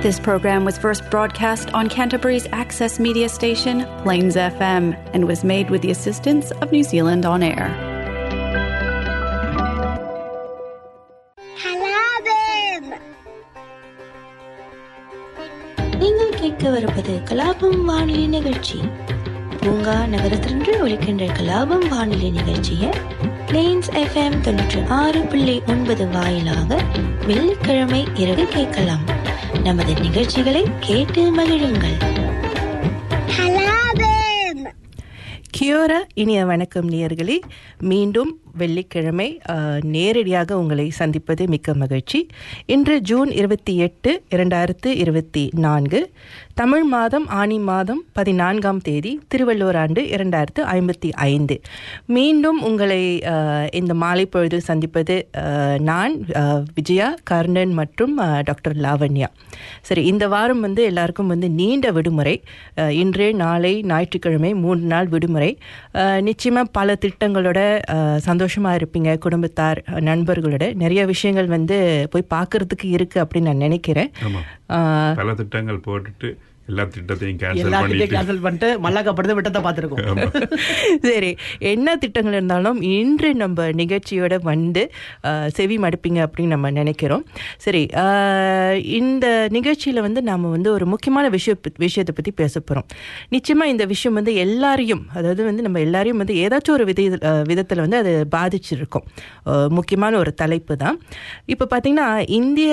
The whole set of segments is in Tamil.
This program was first broadcast on Canterbury's access media station, Plains FM, and was made with the assistance of New Zealand On Air. கலாபம் நீங்கள் கேட்க வருவது கலாபம் வானொலி நிகழ்ச்சி பூங்கா நகரத்திலிருந்து ஒலிக்கின்ற கலாபம் வானொலி நிகழ்ச்சியை பிளேன்ஸ் எஃப்எம் தொண்ணூற்றி ஆறு புள்ளி ஒன்பது வாயிலாக வெள்ளிக்கிழமை இரவு கேட்கலாம் நமது நிகழ்ச்சிகளை கேட்டு மகிழுங்கள் கலாபம் கியோரா இனிய வணக்கம் நேயர்களே மீண்டும் வெள்ளிக்கிழமை அஹ், நேரடியாக உங்களை சந்திப்பது மிக்க மகிழ்ச்சி இன்று ஜூன் இருபத்தி எட்டு இரண்டாயிரத்து இருபத்தி நான்கு தமிழ் மாதம் ஆனி மாதம் பதினான்காம் தேதி திருவள்ளுவர் ஆண்டு இரண்டாயிரத்து ஐம்பத்தி ஐந்து மீண்டும் உங்களை அஹ், இந்த மாலை பொழுதில் சந்திப்பது அஹ், நான் அஹ், விஜயா கர்ணன் மற்றும் அஹ், டாக்டர் லாவண்யா சரி இந்த வாரம் வந்து எல்லாருக்கும் வந்து நீண்ட விடுமுறை அஹ், இன்று நாளை ஞாயிற்றுக்கிழமை மூன்று நாள் விடுமுறை அஹ், நிச்சயமா பல திட்டங்களோட அஹ், சந்தோஷமா இருப்பீங்க குடும்பத்தார் அஹ், நண்பர்களோட நிறைய விஷயங்கள் வந்து போய் பார்க்கறதுக்கு இருக்கு அப்படின்னு நான் நினைக்கிறேன் ஆமா அஹ், பல திட்டங்கள் போட்டுட்டு எல்லா திட்டத்தையும் கேன்சல் எல்லாத்தையும் பண்ணிட்டு கேன்சல் பண்ணிட்டு மல்லாக்கப்படுத்து விட்டத்தை பார்த்துருக்கோம் ஆமா. சரி என்ன திட்டங்கள் இருந்தாலும் இன்று நம்ம நிகழ்ச்சியோட வந்து அஹ், செவி மடுப்பீங்க அப்படின்னு நம்ம நினைக்கிறோம் சரி அஹ், இந்த நிகழ்ச்சியில் வந்து நாம் வந்து ஒரு முக்கியமான விஷய விஷயத்தை பற்றி பேச போகிறோம் நிச்சயமாக இந்த விஷயம் வந்து எல்லாரையும் அதாவது வந்து நம்ம எல்லாரையும் வந்து ஏதாச்சும் ஒரு வித விதத்தில் வந்து அது பாதிச்சிருக்கும் அஹ், முக்கியமான ஒரு தலைப்பு தான் இப்போ பார்த்தீங்கன்னா இந்திய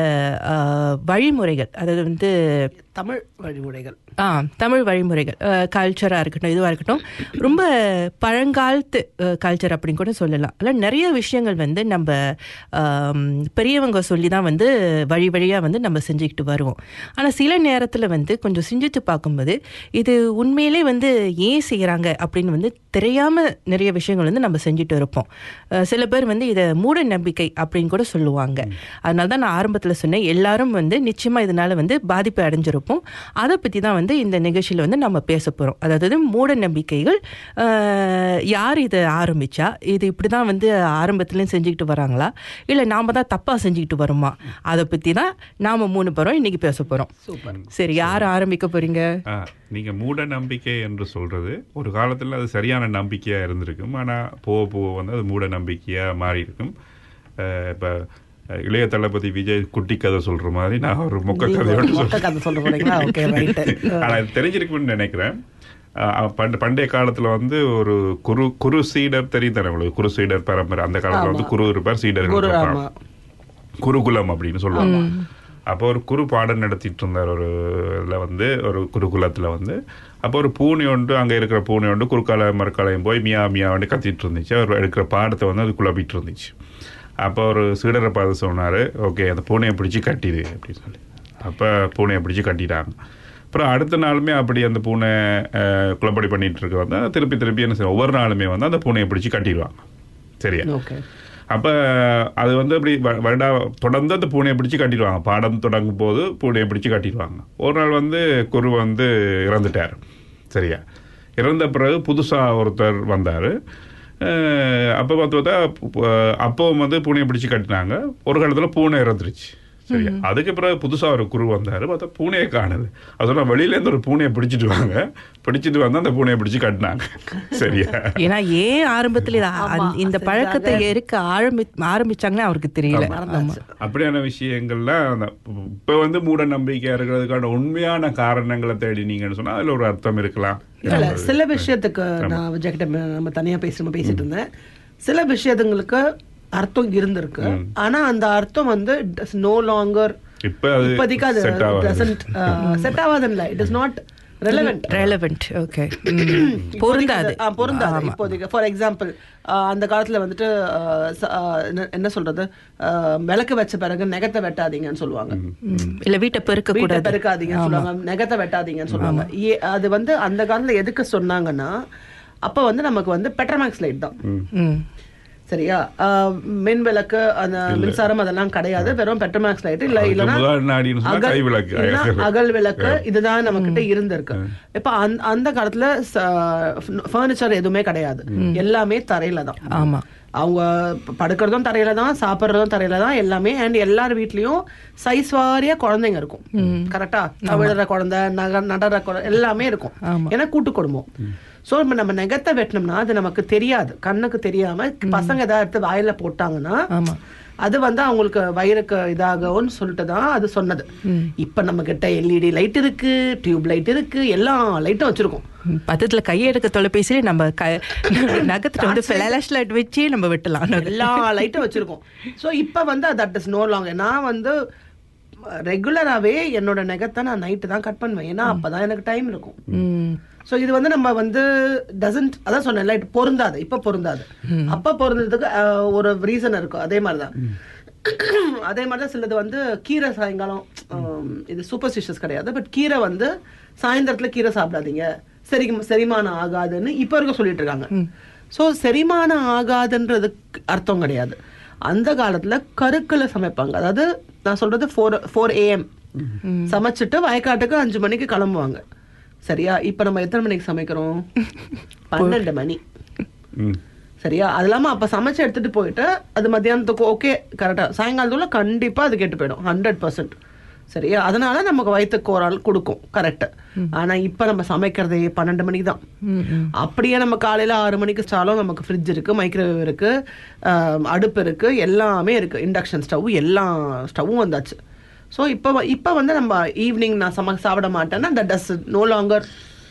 அஹ், வழிமுறைகள் அதாவது வந்து தமிழ் வழிமுறைகள் ஆ தமிழ் வழிமுறைகள் கல்ச்சராக இருக்கட்டும் இதுவாக இருக்கட்டும் ரொம்ப பழங்காலத்து கல்ச்சர் அப்படின்னு கூட சொல்லலாம் அதில் நிறைய விஷயங்கள் வந்து நம்ம ஆம், பெரியவங்க சொல்லி தான் வந்து வழி வழியாக வந்து நம்ம செஞ்சுக்கிட்டு வருவோம் ஆனால் சில நேரத்தில் வந்து கொஞ்சம் சிந்தித்து பார்க்கும்போது இது உண்மையிலே வந்து ஏன் செய்கிறாங்க அப்படின்னு வந்து தெரியாமல் நிறைய விஷயங்கள் வந்து நம்ம செஞ்சுட்டு இருப்போம் அஹ், சில பேர் வந்து இதை மூட நம்பிக்கை அப்படின்னு கூட சொல்லுவாங்க அதனால தான் நான் ஆரம்பத்தில் சொன்னேன் எல்லாரும் வந்து நிச்சயமாக இதனால வந்து பாதிப்பு அடைஞ்சிருப்போம் அதை பற்றி தான் வந்து இந்த நிகழ்ச்சியில் வந்து நம்ம பேச போகிறோம் அதாவது மூட நம்பிக்கைகள் அஹ், யார் இதை ஆரம்பிச்சா இது இப்படி தான் வந்து ஆரம்பத்துலேயும் செஞ்சுக்கிட்டு வராங்களா இல்லை நாம் தான் தப்பாக செஞ்சுக்கிட்டு வரோமா அதை பற்றி தான் நாம் மூணு பேரும் இன்னைக்கு பேச போகிறோம் சூப்பர் சரி யார் ஆரம்பிக்க போறீங்க ஆ, நீங்க மூட நம்பிக்கை என்று சொல்றது ஒரு காலத்துல அது சரியான நம்பிக்கையா இருந்திருக்கும் ஆனா போக போக வந்து அது மூட நம்பிக்கையா மாறி இருக்கும் அஹ், இப்ப அஹ், இளைய தளபதி விஜய் குட்டி கதை சொல்ற மாதிரி நான் ஒரு மொக்க கதையோட மொத்த சொல்றேன் கதை சொல்ல போறீங்களா ஓகே ரைட்டு ஆனா இது தெரிஞ்சிருக்கும்னு நினைக்கிறேன் அஹ், பண்ட- பண்டைய காலத்துல வந்து ஒரு குரு குரு சீடர் தெரியும் தானே உங்களுக்கு குரு சீடர் பரம்பரை அந்த காலத்துல வந்து குரு இருப்பார் சீடர்கள் குரு இருப்பாங்க ஆமா குருகுலம் அப்படின்னு சொல்லுவாங்க அப்போ ஒரு குரு பாடம் நடத்திட்டு இருந்தார் ஒரு இதுல வந்து ஒரு குருகுலத்துல வந்து அப்போ ஒரு பூனை ஒன்று அங்க இருக்கிற பூனை ஒன்று குறுக்கால மறுக்காலையும் போய் மியா மியா வந்து கத்திட்டு இருந்துச்சு அவர் எடுக்கிற பாடத்தை வந்து அது குழப்பிட்டு இருந்துச்சு அப்போ ஒரு சீடரை பார்த்து சொன்னாரு ஓகே அந்த பூனையை பிடிச்சி கட்டிடு அப்படின்னு சொல்லி அப்போ பூனையை பிடிச்சி கட்டிட்டாங்க அப்புறம் அடுத்த நாளுமே அப்படி அந்த பூனை அஹ், குளப்படி பண்ணிட்டு இருக்க வந்து திருப்பி திருப்பி என்ன செய்யும் ஒவ்வொரு நாளுமே வந்து அந்த பூனையை பிடிச்சி கட்டிடுவாங்க சரியா ஓகே அப்ப அது வந்து அப்படி வ- வருடா தொடர்ந்து அந்த பூனையை பிடிச்சு கட்டிடுவாங்க பாடம் தொடங்கும் போது பூனையை பிடிச்சு கட்டிடுவாங்க ஒரு நாள் வந்து குரு வந்து இறந்துட்டார் சரியா இறந்த பிறகு புதுசா ஒருத்தர் வந்தாரு அஹ் அப்ப பார்த்து பார்த்தா பு- அப்பவும் வந்து பூனையை பிடிச்சு கட்டினாங்க ஒரு காலத்துல பூனை இறந்துருச்சு சரியா அதுக்கு பிறகு புதுசா ஒரு குரு வந்தாரு பார்த்தா பூனையை காணுது அதோட வெளியில இருந்து ஒரு பூனையை பிடிச்சிட்டு வாங்க பிடிச்சிட்டு வந்து அந்த பூனையை பிடிச்சு கட்டினாங்க சரியா ஏன்னா ஏன் ஆரம்பத்தில் இத- அந்த- இந்த பழக்கத்தை எருக்க ஆரம்பி ஆரம்பிச்சாங்கன்னு அவருக்கு தெரியல ஆமா. அப்படியான விஷயங்கள்லாம் அந்த இப்ப வந்து மூட நம்பிக்கையா இருக்கிறதுக்கான உண்மையான காரணங்களை தேடி நீங்கன்னு சொன்னா அதுல ஒரு அர்த்தம் இருக்கலாம் இல்ல சில விஷயத்துக்கு நான் விஜய்கிட்ட நம்ம தனியா பேசுறோம் பேசிட்டு இருந்தேன் சில விஷயத்துங்களுக்கு அர்த்தம் இருந்திருக்கு ஆனா அந்த அர்த்தம் வந்து நோ லாங்கர் இப்ப அது இப்போதைக்கு அது set ஆகாது. செட் ஆகாது இல்ல it is not relevant relevant okay பொருந்தாது ஆ, பொருந்தாது இப்போதைக்கு ஃபார் எக்ஸாம்பிள் அந்த காலத்துல வந்துட்டு ஆ, ச- ஆ, என்ன- என்ன சொல்றது ஆ, விளக்கு வச்ச பிறகு நெகத்தை வெட்டாதீங்கன்னு சொல்லுவாங்க ம். இல்ல வீட்டை பெருக்க வீட்டை கூடாது பெருக்காதீங்கன்னு சொல்லுவாங்க நெகத்தை வெட்டாதீங்கன்னு சொல்லுவாங்க ஏ- அது வந்து அந்த காலத்துல எதுக்கு சொன்னாங்கன்னா அப்ப வந்து நமக்கு வந்து பெட்ரமாக்ஸ் லைட் தான் ம். சரியா ஆஹ், மின் விளக்கு அந்த மின்சாரம் அதெல்லாம் கிடையாது வெறும் பெட்ரோமேக்ஸ் லைட் இல்ல அதுக்கு இல்லனா முதல் நாடின்னு சொன்னா அகல் கை விளக்கு. இல்லனா அகல் விளக்கு இதுதான் நம்ம கிட்ட இருந்திருக்கு இப்ப அந்த- அந்த காலத்துல ஃபர்னிச்சர் எதுவுமே கிடையாது எல்லாமே தரையில தான் ஆமா அவங்க ப- படுக்கிறதும் தரையில தான் சாப்பிடுறதும் தரையில தான் எல்லாமே அண்ட் எல்லார் வீட்லயும் சைஸ் வாரியா குழந்தைங்க இருக்கும் கரெக்டா விழுற குழந்தை நக நடற குழந்தை எல்லாமே இருக்கும் ஏன்னா கூட்டு குடும்பம் சோ இப்ப நம்ம நெகத்தை வெட்டினோம்னா அது நமக்கு தெரியாது கண்ணுக்கு தெரியாம பசங்க ஏதாவது எடுத்து வாயில போட்டாங்கன்னா ஆமா அது வந்து அவங்களுக்கு வயிறுக்கு இதாகும்னு சொல்லிட்டு தான் அது சொன்னது இப்ப நம்ம கிட்ட எல்இடி லைட் இருக்கு டியூப் லைட் இருக்கு எல்லா லைட்டும் வச்சிருக்கோம் ம், பக்கத்துல கையெடுக்க தொலைபேசியில நம்ம க நகத்துல வந்து ஃபிளாஷ் லைட் வச்சே நம்ம வெட்டலாம் எல்லா லைட்டும் வச்சிருக்கோம் சோ இப்ப வந்து தட் இஸ் நோ லாங் நான் வந்து ரெகுலராவே என்னோட நெகத்தை நான் நைட்டு தான் கட் பண்ணுவேன் ஏன்னா அப்பதான் எனக்கு டைம் இருக்கும் ம் சோ இது வந்து நம்ம வந்து டசன்ட் அதான் சொன்னேன் லைட் பொருந்தாது இப்ப பொருந்தாது அப்ப பொருந்ததுக்கு அஹ், ஒரு ரீசன் இருக்கும் அதே மாதிரிதான் அதே மாதிரிதான் சிலது வந்து கீரை சாயங்காலம் ஆம், இது சூப்பர்ஸ்டிஷியஸ் கிடையாது பட் கீரை வந்து சாயந்தரத்துல கீரை சாப்பிடாதீங்க சரி செரிமானம் ஆகாதுன்னு இப்ப இருக்க சொல்லிட்டு இருக்காங்க சோ செரிமானம் ஆகாதுன்றதுக்கு அர்த்தம் கிடையாது அந்த காலத்துல கருக்களை சமைப்பாங்க அதாவது நான் சொல்றது ஃபோர் ஃபோர் ஏஎம் சமைச்சிட்டு வயக்காட்டுக்கு அஞ்சு மணிக்கு கிளம்புவாங்க சரியா இப்ப நம்ம எத்தனை மணிக்கு சமைக்கிறோம் பன்னெண்டு மணி ம். சரியா அது இல்லாம அப்ப சமைச்சு எடுத்துட்டு போயிட்டு அது மத்தியானத்துக்கு ஓகே கரெக்டா சாயங்காலத்துல கண்டிப்பா அது கெட்டு போயிடும் ஹண்ட்ரட் பர்சன்ட் சரியா அதனால நமக்கு வயிற்றுக்கு ஒரு ஆள் கொடுக்கும் கரெக்ட் ஆனா இப்ப நம்ம சமைக்கிறதே பன்னெண்டு மணிக்கு தான் அப்படியே நம்ம காலையில ஆறு மணிக்கு ஸ்டாலும் நமக்கு ஃப்ரிட்ஜ் இருக்கு மைக்ரோவேவ் இருக்கு ஆஹ், அடுப்பு இருக்கு எல்லாமே இருக்கு இண்டக்ஷன் ஸ்டவ் எல்லா ஸ்டவ்வும் வந்தாச்சு ஸோ இப்போ இப்போ வந்து நம்ம ஈவினிங் நான் சம சாப்பிட மாட்டேன்னா that does no longer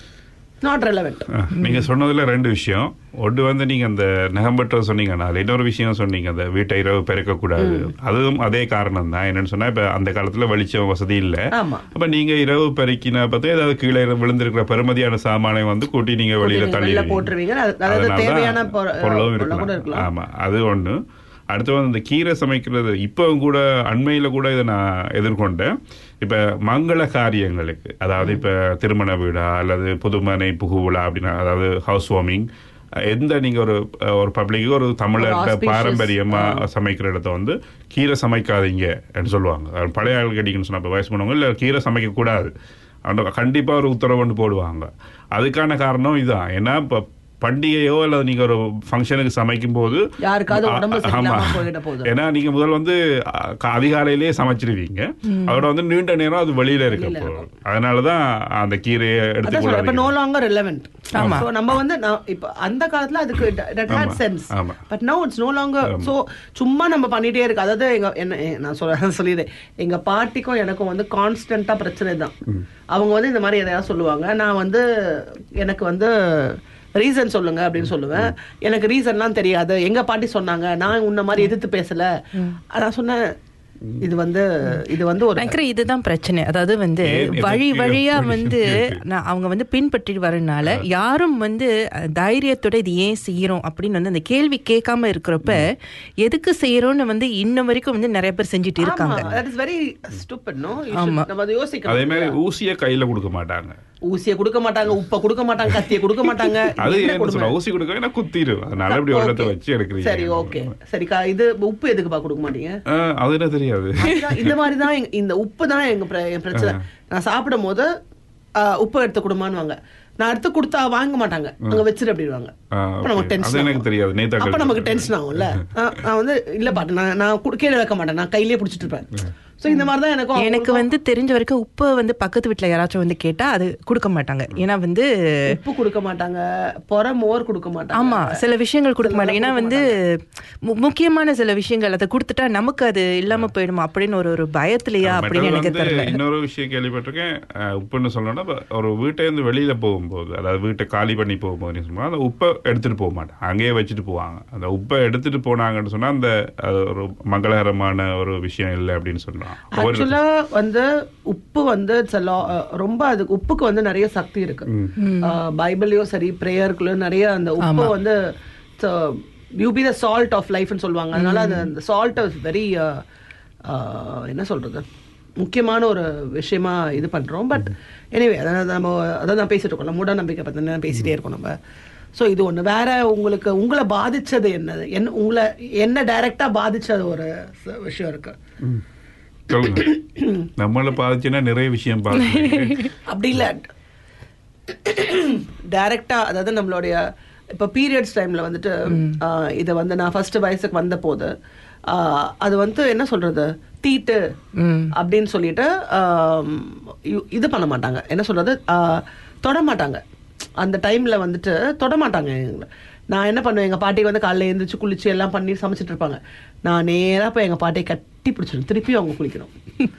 not relevant ஆ, நீங்க சொன்னதுல ரெண்டு விஷயம் ஒன்று வந்து நீங்க அந்த நகம்பற்ற சொன்னீங்க நான் இன்னொரு விஷயம் சொன்னீங்க அந்த வீட்டை இரவு பெருக்கக்கூடாது அதுவும் அதே காரணம் தான் என்னன்னு சொன்னா இப்ப அந்த காலத்துல வெளிச்சம் வசதி இல்ல ஆமா அப்ப நீங்க இரவு பெருக்கின பார்த்து ஏதாவது கீழே விழுந்திருக்கிற பெருமதியான சாமானை வந்து கூட்டி நீங்க வெளியில நீங்க தள்ளி வெளில போட்டுருவீங்க. அது- அதாவது அதனால தேவையான தான் பொரு- பொருளும் பொருளா கூட இருக்கலாம் இருக்கலாம். ஆமா அது ஒண்ணு அடுத்து வந்து இந்த கீரை சமைக்கிறது இப்பவும் கூட அண்மையில கூட இதை நான் எதிர்கொண்டேன் இப்ப மங்கள காரியங்களுக்கு அதாவது இப்ப திருமண வீடா அல்லது புதுமனை புகுவிழா அப்படின்னா அதாவது ஹவுஸ் வார்மிங் எந்த நீங்க ஒரு ஒரு பப்ளிக்கு ஒரு தமிழர் auspicious, பாரம்பரியமா சமைக்கிற இடத்த வந்து கீரை சமைக்காதீங்க அப்படின்னு சொல்லுவாங்க அது பழைய ஆள் கேட்டீங்கன்னு சொன்னா இப்ப வயசு பண்ணவங்க இல்ல கீரை சமைக்க கூடாது அந்த கண்டிப்பா ஒரு உத்தரவு ஒன்று போடுவாங்க அதுக்கான காரணம் இதுதான் ஏன்னா இப்ப பண்டிகையோ அல்லது நீங்க ஒரு ஃபங்க்ஷனுக்கு சமைக்கும் போது யாருக்காவது உடம்பு ஆ- சரியில்லாம ஆமா. போயிட போகுது. ஏன்னா நீங்க முதல் வந்து அ, க- அதிகாலையிலேயே சமைச்சிருவீங்க அதோட வந்து நீண்ட நேரம் அது வெளியில இருக்க போகுது அதனாலதான் அந்த கீரையை அதான் சொல்றேன் இப்ப எடுத்துக்கூடாது நோ லாங்கர் ரெலவெண்ட் ஆமா. சோ நம்ம வந்து நான் இப்ப அந்த காலத்துல அதுக்கு தட் ஹேட் ஆமா, சென்ஸ் ஆமா. But no it's no longer so சும்மா நம்ம பண்ணிட்டே இருக்கு அதாவது எங்க என்ன எ- நான் சொல்ல சொல்லிடுறேன் எங்க பாட்டிக்கும் எனக்கும் வந்து கான்ஸ்டன்டா பிரச்சனை தான் அவங்க வந்து இந்த மாதிரி எதையாவது சொல்லுவாங்க நான் வந்து எனக்கு வந்து ரீசன் சொல்லுங்க அப்படின்னு சொல்லுவேன் எனக்கு ரீசன்லாம் தெரியாது எங்க பாட்டி சொன்னாங்க நான் உன்ன மாதிரி எதிர்த்து பேசல நான் சொன்னேன் இது வந்து இது வந்து ஒரு நினைக்கிறேன் இதுதான் பிரச்சனை அதாவது வந்து ஏன் வழி எதுக்கு வழியா அப்படி வந்து இருக்கு? நான் அவங்க வந்து பின்பற்றி வரனால யாரும் வந்து அஹ், தைரியத்தோட இது ஏன் செய்யறோம் அப்படின்னு வந்து அந்த கேள்வி கேட்காம இருக்கிறப்ப எதுக்கு செய்யறோம்னு வந்து இன்ன வரைக்கும் வந்து நிறைய பேர் செஞ்சுட்டு இருக்காங்க ஆமா that is very stupid no You should- நம்ம அதை யோசிக்கணும் அதே மாதிரி ஊசியை கையில கொடுக்க மாட்டாங்க ஊசியை கொடுக்க மாட்டாங்க உப்பை கொடுக்க மாட்டாங்க கத்தியை கொடுக்க மாட்டாங்க அது என்ன ஏன்னு கொடுமை? சொல்ல ஊசி கொடுக்க ஏன்னா குத்திரும் அதனால அப்படி ஒரு இடத்த Okay. வச்சு எடுக்கிறீங்க சரி ஓகே சரிக்கா இது உப்பு எதுக்குப்பா கொடுக்க மாட்டீங்க ஆ, அது என்ன தெரியாது அதுதான் இந்த மாதிரி தான் எங்க- இந்த உப்பு தான் எங்க பிர- என் பிரச்சனை நான் சாப்பிடும் போது ஆ, உப்பு எடுத்து கொடுமான்னு நான் எடுத்து கொடுத்தா வாங்க மாட்டாங்க அங்க வச்சிரு அப்படிடுவாங்க ஆ, அப்ப நமக்கு okay. டென்ஷன் அது எனக்கு தெரியாது. நேத்து அப்ப அக்கா நமக்கு கிட்ட டென்ஷன் ஆகும்ல நான் நான் வந்து இல்ல பாட்டு நான் நான் கு- கீழே வைக்க மாட்டேன் நான் கையிலேயே பிடிச்சிட்டு இருப்பேன் சோ இந்த மாதிரி தான் எனக்கும் எனக்கு அவங்களுக்கும் வந்து தெரிஞ்ச வரைக்கும் உப்பு வந்து பக்கத்து வீட்டுல யாராச்சும் வந்து கேட்டா அது கொடுக்க மாட்டாங்க ஏன்னா வந்து உப்பு கொடுக்க மாட்டாங்க பொற மோர் கொடுக்க மாட்டாங்க ஆமா சில விஷயங்கள் கொடுக்க மாட்டாங்க ஏன்னா வந்து மு- முக்கியமான சில விஷயங்கள் அதை கொடுத்துட்டா நமக்கு அது இல்லாம போயிடுமா அப்படின்னு ஒரு ஒரு பயத்திலையா அப்படின்னு மற்றது எனக்கு வந்து தெரியல இன்னொரு விஷயம் கேள்விப்பட்டிருக்கேன் அஹ், உப்புன்னு சொல்லணும்னா இப்ப ஒரு வீட்டை இருந்து வெளியில போகும்போது அதாவது வீட்டை காலி பண்ணி போகும்போது நீ சொன்னா, அந்த உப்பை எடுத்துட்டு போக மாட்டாங்க அங்கேயே வச்சுட்டு போவாங்க அந்த உப்பை எடுத்துட்டு போனாங்கன்னு சொன்னா அந்த அது ஒரு மங்களகரமான ஒரு விஷயம் இல்லை அப்படின்னு சொல்றான் ஒரு- ஆக்சுவலா வந்து உப்பு வந்து it's a law- அஹ் ரொம்ப அது உப்புக்கு வந்து நிறைய சக்தி இருக்கு அஹ் பைபிளையும் சரி பிரேயருக்குள்ளயும் நிறைய அந்த உப்பு வந்து you be the salt of லைஃப்னு சொல்லுவாங்க அதனால அந்த அந்த சால்ட் இஸ் வெரி என்ன சொல்றது முக்கியமான ஒரு விஷயமா இது பண்றோம் பட் எனிவே அதாவது நம்ம அதான் நான் பேசிட்டு இருக்கோம் மூட நம்பிக்கை பத்தி தான் பேசிட்டே இருக்கோம் நம்ம ஸோ இது ஒண்ணு வேற உங்களுக்கு உங்களை பாதிச்சது என்னது என்ன உங்களை என்ன டைரக்டா பாதிச்ச ஒரு ச- விஷயம் இருக்கு சொல்லுங்க நம்மளை பாதிச்சுன்னா நிறைய விஷயம் பாதிச்சு அப்படி இல்ல டைரக்டா அதாவது நம்மளுடைய இப்ப பீரியட்ஸ் டைம்ல வந்துட்டு ஆஹ், இது வந்து நான் ஃபர்ஸ்ட் வயசுக்கு வந்த போது ஆஹ், அது வந்து என்ன சொல்றது தீட்டு அப்படின்னு சொல்லிட்டு ஆம், இ- இது பண்ண மாட்டாங்க என்ன சொல்றது ஆஹ், தொட மாட்டாங்க அந்த டைம்ல வந்துட்டு தொட மாட்டாங்க எங்களை. நான் என்ன பண்ணுவேன் எங்க பாட்டி வந்து காலைல எழுந்திரிச்சு குளிச்சு எல்லாம் பண்ணி சமைச்சிட்டு இருப்பாங்க நான் நேரா போய் எங்க பாட்டியை கட்டி பிடிச்சிடும் திருப்பி அவங்க குளிக்கணும்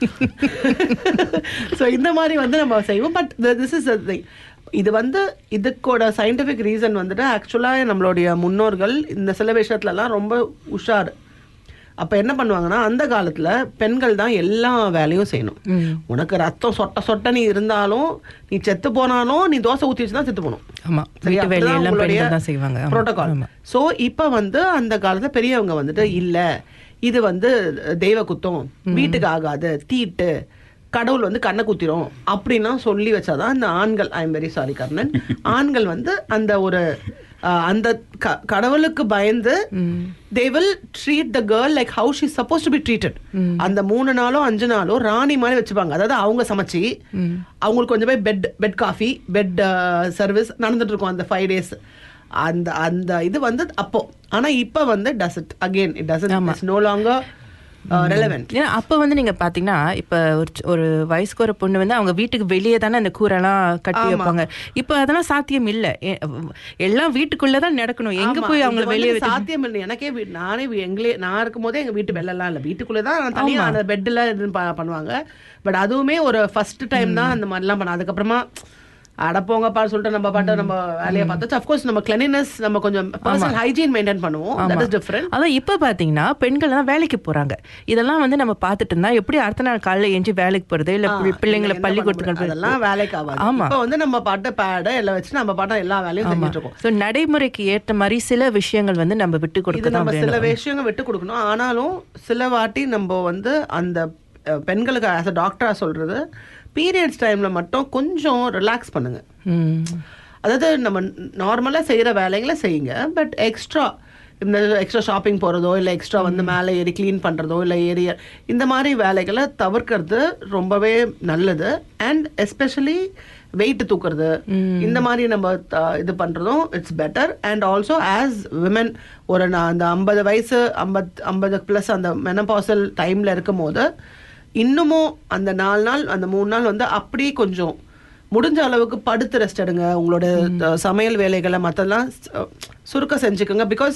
ஸோ இந்த மாதிரி வந்து நம்ம செய்வோம் பட் திஸ் இஸ் இது வந்து இதுக்கோட சயின்டிஃபிக் ரீசன் வந்துட்டு ஆக்சுவலாக நம்மளுடைய முன்னோர்கள் இந்த சில விஷயத்துலலாம் ரொம்ப உஷார் அப்ப என்ன பண்ணுவாங்கன்னா அந்த காலத்துல பெண்கள் தான் எல்லா வேலையும் செய்யணும் உனக்கு ரத்தம் சொட்ட சொட்ட நீ இருந்தாலும் நீ செத்து போனாலும் நீ தோசை ஊத்தி வச்சு தான் செத்து போகணும் ஆமா வீட்டு வேலையெல்லாம் பெண்கள் தான் செய்வாங்க ஆமா. புரோட்டோகால் ஆமா. சோ இப்ப வந்து அந்த காலத்துல பெரியவங்க வந்துட்டு இல்ல இது வந்து தெய்வ குத்தம் வீட்டுக்கு ஆகாது தீட்டு கடவுள் வந்து கண்ணை குத்திரும் அப்படின்லாம் சொல்லி வச்சாதான் அந்த ஆண்கள் I am very sorry Karnan ஆண்கள் வந்து அந்த ஒரு அஹ், அந்த க- கடவுளுக்கு பயந்து they will treat the girl like how she supposed to be treated அந்த மூணு நாளோ அஞ்சு நாளோ ராணி மாதிரி வச்சுப்பாங்க அதாவது அவங்க சமைச்சு அவங்களுக்கு கொஞ்சம் போய் bed bed coffee bed service நடந்துட்டு இருக்கும் அந்த ஃபைவ் டேஸ் அந்த அந்த இது வந்து அப்போ ஆனா இப்ப வந்து does it again it does it no longer relevant ஏன்னா அப்ப வந்து நீங்க பாத்தீங்கன்னா இப்ப ஒரு சி- ஒரு வயசுக்கு ஒரு பொண்ணு வந்து அவங்க வீட்டுக்கு வெளியே தானே அந்த கூரெல்லாம் கட்டி வைப்பாங்க இப்ப அதெல்லாம் சாத்தியம் இல்ல எ- எல்லாம் வீட்டுக்குள்ளதான் நடக்கணும் எங்க போய் அவங்க வெளியே வச்சு சாத்தியம் இல்லை எனக்கே வீ- நானே வீ- எங்களே நான் இருக்கும் போதே எங்க வீட்டு வெள்ளெல்லாம் இல்ல வீட்டுக்குள்ளே தான் தனியா அந்த பெட்ல இது ப- பண்ணுவாங்க பட் அதுவுமே ஒரு ஃபர்ஸ்ட் டைம் தான் அந்த மாதிரிலாம் பண்ண அதுக்கப்புறமா அடப்போங்கப்பா சொல்லிட்டு நம்ம பாட்டு நம்ம வேலையை பார்த்தோம் அஃப்கோர்ஸ் நம்ம கிளீனஸ் நம்ம கொஞ்சம் பர்சனல் ஹைஜீன் மெயின்டைன் பண்ணுவோம் தட் இஸ் டிஃபரெண்ட் அதான் இப்ப பாத்தீங்கன்னா பெண்கள் எல்லாம் வேலைக்கு போறாங்க இதெல்லாம் வந்து நம்ம பாத்துட்டு இருந்தா எப்படி அடுத்த நாள் காலையில எஞ்சி வேலைக்கு போறது இல்ல பி- பிள்ளைங்களை பள்ளிக்கூடத்துக்கு அதெல்லாம் வேலைக்கு ஆகாது ஆமா. இப்போ வந்து நம்ம பாட்டு பேட எல்லாம் வச்சு நம்ம பாட்டு எல்லா வேலையும் செஞ்சுட்டு இருக்கோம் சோ நடைமுறைக்கு ஏற்ற மாதிரி சில விஷயங்கள் வந்து நம்ம விட்டு இது கொடுக்க தான் நம்ம சில வேணும் விஷயங்கள் விட்டு கொடுக்கணும் ஆனாலும் சில வாட்டி நம்ம வந்து அந்த அஹ், பெண்களுக்கு ஆஸ் அ டாக்டரா சொல்றது பீரியட்ஸ் டைம்ல மட்டும் கொஞ்சம் ரிலாக்ஸ் பண்ணுங்க ம். அதாவது நம்ம நார்மலா செய்யற வேலைகளை செய்யுங்க பட் எக்ஸ்ட்ரா இந்த எக்ஸ்ட்ரா ஷாப்பிங் போறதோ இல்ல எக்ஸ்ட்ரா வந்து மேலே ஏறி க்ளீன் பண்றதோ இல்ல ஏறி இந்த மாதிரி வேலைகளை தவிர்க்கிறது ரொம்பவே நல்லது அண்ட் எஸ்பெஷலி வெயிட் தூக்குறது இந்த மாதிரி நம்ம த- இது பண்றதும் it's better and also as women ஒரு நான் அந்த ஐம்பது வயசு ஐம்பத் ஐம்பது ப்ளஸ் அந்த மெனபாசல் டைம்ல இருக்கும் போது இன்னமும் அந்த நாலு நாள் அந்த மூணு நாள் வந்து அப்படியே கொஞ்சம் முடிஞ்ச அளவுக்கு படுத்து ரெஸ்ட் எடுங்க உங்களோட அஹ், சமையல் வேலைகளை மற்றெல்லாம் சுருக்க செஞ்சுக்கோங்க பிகாஸ்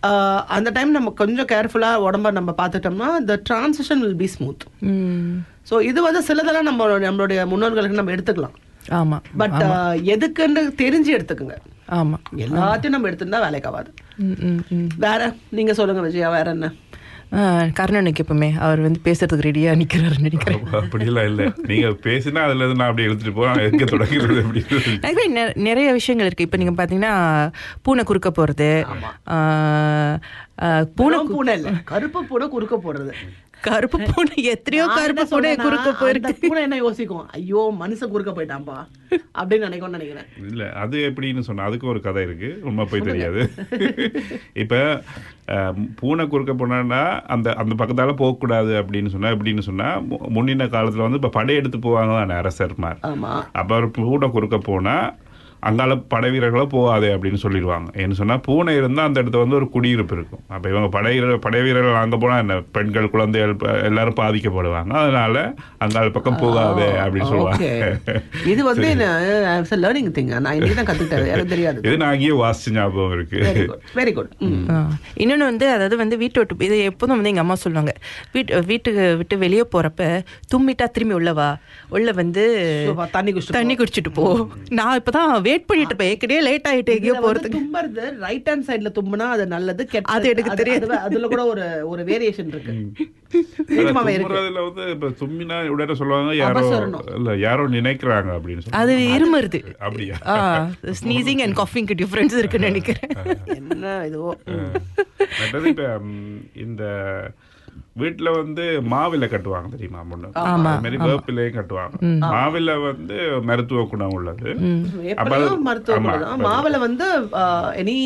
அந்த டைம் நம்ம கொஞ்சம் கேர்ஃபுல்லாக உடம்ப நம்ம பார்த்துட்டோம்னா the transition will be smooth ம். ஸோ இது வந்து சிலதெல்லாம் நம்ம நம்மளுடைய முன்னோர்களுக்கு நம்ம எடுத்துக்கலாம் ஆமா பட் எதுக்குன்னு தெரிஞ்சு எடுத்துக்கோங்க ஆமா எல்லாத்தையும் நம்ம எடுத்துருந்தா வேலைக்கு ஆகாது ம், ம், ம். வேற நீங்க சொல்லுங்க விஜயா வேற என்ன ஆ, கர்ணனுக்கு எப்பவுமே அவர் வந்து பேசுறதுக்கு ரெடியா நிக்கிறாருன்னு நினைக்கிறேன் அப்படிலாம் இல்ல நீங்க பேசினா அதுல இருந்து நான் அப்படியே எடுத்துட்டு போறேன் எங்க தொடங்கிறது அப்படின்னு Actually, நெ- நிறைய விஷயங்கள் இருக்கு இப்ப நீங்க பாத்தீங்கன்னா பூனை குறுக்க போறது ஆ, ஆ, பூனை பூனை பூனை இல்ல கருப்பு பூனை குறுக்க போடுறது கருப்பு பூனை எத்தனையோ நான் கருப்பு என்ன பூனை சொல்றேன்னா, குறுக்க அந்த போயிருக்கு பூனை என்ன யோசிக்கும் ஐயோ மனுஷன் குறுக்க போயிட்டான்பா அப்படின்னு நினைக்கும்னு நினைக்கிறேன் இல்ல அது எப்படின்னு சொன்னா அதுக்கு ஒரு கதை இருக்கு உண்மை போய் தெரியாது இப்ப அஹ், பூனை குறுக்க போனா அந்த அந்த பக்கத்தால போகக்கூடாது அப்படின்னு சொன்னா எப்படின்னு சொன்னா மு- முன்னின காலத்துல வந்து இப்ப படையெடுத்து போவாங்க தானே அரசர்மார் ஆமா அப்ப ஒரு பூனை குறுக்க போனா அங்கால படை வீரர்களோ போகாதே அப்படின்னு சொல்லிடுவாங்க ஏன்னு சொன்னா பூனை இருந்தா அந்த இடத்துல வந்து ஒரு குடியிருப்பு இருக்கும் அப்ப இவங்க படை வீரர் படை வீரர்கள் அங்க போனா என்ன பெண்கள் குழந்தைகள் ப- எல்லாரும் பாதிக்கப்படுவாங்க அதனால அங்கால பக்கம் போகாதே அப்படின்னு ஓகே சொல்லுவாங்க இது வந்து லேர்னிங் திங் நான் இன்னைக்கு தான் கத்துக்கிட்டது எனக்கு தெரியாது இது நான் அங்கேயே வாசிச்ச ஞாபகம் இருக்கு வெரி குட் வெரி குட் ஆ. இன்னொன்னு வந்து அதாவது வந்து வீட்டை விட்டு இது எப்போதும் வந்து எங்க அம்மா சொல்லுவாங்க வீட்டு வீட்டுக்கு விட்டு வெளியே போறப்ப தும்மிட்டா திரும்பி உள்ளவா உள்ள வந்து தண்ணி குடிச்சிட்டு தண்ணி குடிச்சிட்டு போ நான் இப்பதான் வெயிட் பண்ணிட்டு இருப்பேன் ஏற்கனவே லேட் ஆயிட்டு எங்கேயோ இதுல வந்து போறதுக்கு தும்புறது ரைட் ஹேண்ட் சைடுல தும்புனா அது நல்லது கெட்டது அது எனக்கு தெரியாது. அது- அதுல கூட ஒரு ஒரு வேரியேஷன் இருக்கு அதான் நிஜமாவே இருக்கு தும்முறதுல வந்து இப்ப தும்மினா உடனே சொல்லுவாங்க யாரோ அபசரணம். இல்ல யாரோ நினைக்கிறாங்க அப்படின்னு சொல்லி அது இருமருது அப்படியா ஸ்னீசிங் அண்ட் காஃபிங்க்கு டிஃபரன்ஸ் இருக்குன்னு நினைக்கிறேன் என்ன இதுவோ ம். மற்றது இப்ப ம், இந்த வீட்டுல வந்து மாவில கட்டுவாங்க தெரியுமா முன்ன ஆமா, அது மாதிரி வேப்பிலையும் கட்டுவாங்க மாவில வந்து மருத்துவ குணம் உள்ளது அப்ப அது- வேப்பிலையும் மருத்துவ ஆமா, குணம் தான். மாவுல வந்து எனி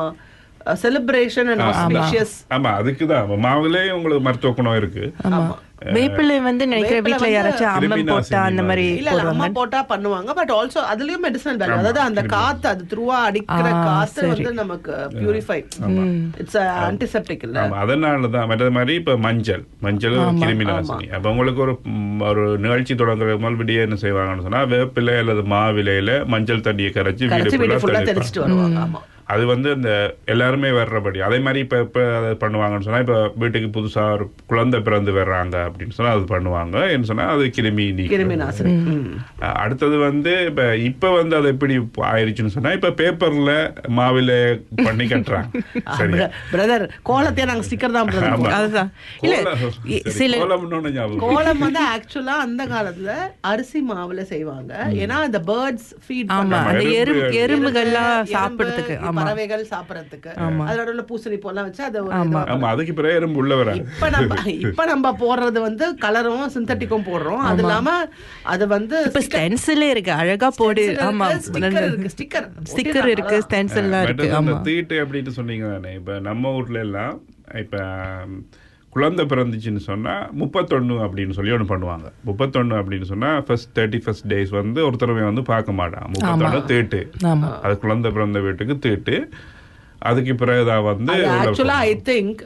செலிப்ரேஷன் அண்ட் ஆஸ்பிஷியஸ் ஆமா அதுக்குதான் மாவிலே உங்களுக்கு மருத்துவ குணம் இருக்கு ஆமா வேப்பிலை வந்து நினைக்கிற வேப்பிலை வீட்ல வந்து யாராச்சும் அம்மன் கிருமி போட்டா நாசினி அந்த மாதிரி இல்ல இல்ல, அம்மா போடுவாங்க போட்டா பண்ணுவாங்க பட் ஆல்சோ அதுலயும் மெடிசனல் வேல்யூ அதாவது அந்த காத்து அது த்ரூவா அடிக்கிற ஆ, காத்து சரி. வந்து நமக்கு பியூரிஃபை இட்ஸ் ஆன்டிசெப்டிக் இல்ல ஆமா அதனாலதான் மற்றது மாதிரி இப்ப மஞ்சள் மஞ்சள் கிருமி நாசினி அப்ப உங்களுக்கு ஒரு ம், ஒரு நிகழ்ச்சி தொடங்குற முதல் விடிய என்ன செய்வாங்கன்னு சொன்னா வேப்பிலை அல்லது மாவிலையில மஞ்சள் தண்ணியை கரைச்சு வீடு கரைச்சி வீடு ஃபுல்லா ஃபுல்லா தெளிப்பாங்க. தெளிச்சிட்டு வருவாங்க ஆமா அது வந்து இந்த எல்லாருமே வர்றபடி அதே மாதிரி இப்ப இப்ப அதை பண்ணுவாங்கன்னு சொன்னா இப்ப வீட்டுக்கு புதுசா ஒரு குழந்தை பிறந்து வர்றாங்க அப்படின்னு சொன்னா அது பண்ணுவாங்க என்ன சொன்னா அது கிருமி நீக்கம். கிருமி நாசினி ம். அஹ் அடுத்தது வந்து இப்ப இப்ப வந்து அது எப்படி ஆயிருச்சுன்னு சொன்னா இப்ப பேப்பர்ல மாவில பண்ணி கட்டுறாங்க சரியா பிரதர் கோலத்தையே நாங்க ஸ்டிக்கர் தான் brother ஆமா. அதுதான் இல்ல கோலம் இ- சரி, சில கோலம்னு ஒண்ணு ஞாபகம் கோலம் வந்து ஆக்சுவலா அந்த காலத்துல அரிசி மாவுல செய்வாங்க ஏன்னா அந்த பேர்ட்ஸ் ஃபீட் ஆமா அந்த எறும்பு எறும்புகள்லாம் சாப்பிடுறதுக்கு ஆமா பறவைகள் சாப்பிடறதுக்கு அதோட உள்ள பூசணி போலாம் வச்சு அதை ஒரு ஆமா. ஆமா அதுக்கு பிறகு எறும்பு உள்ள வராது இப்ப நம்ம இப்ப நம்ம போடுறது வந்து கலரும் சிந்தட்டிக்கும் போடுறோம் அது இல்லாம அது வந்து இப்ப ஸ்டென்சிலே இருக்கு அழகா போடு ஆமா ஸ்டிக்கர் இருக்கு ஸ்டிக்கர் ஸ்டிக்கர் இருக்கு ஸ்டென்சில்லாம் இருக்கு மற்றது அந்த ஆமா தீட்டு அப்படின்னு சொன்னீங்க தானே இப்ப நம்ம ஊர்ல எல்லாம் இப்ப ம், குழந்தை பிறந்துச்சுன்னு சொன்னா முப்பத்தொன்னு அப்படின்னு சொல்லி ஒண்ணு பண்ணுவாங்க முப்பத்தொன்னு அப்படின்னு சொன்னா ஃபர்ஸ்ட் தேர்ட்டி ஃபர்ஸ்ட் டேஸ் வந்து ஒருத்தரவை வந்து பார்க்க மாட்டான் முப்பத்தொன்னு தீட்டு ஆமா அது குழந்தை பிறந்த வீட்டுக்கு தீட்டு அதுக்கு பிறகுதான் வந்து உள்ள ஆக்சுவலா ஐ திங்க்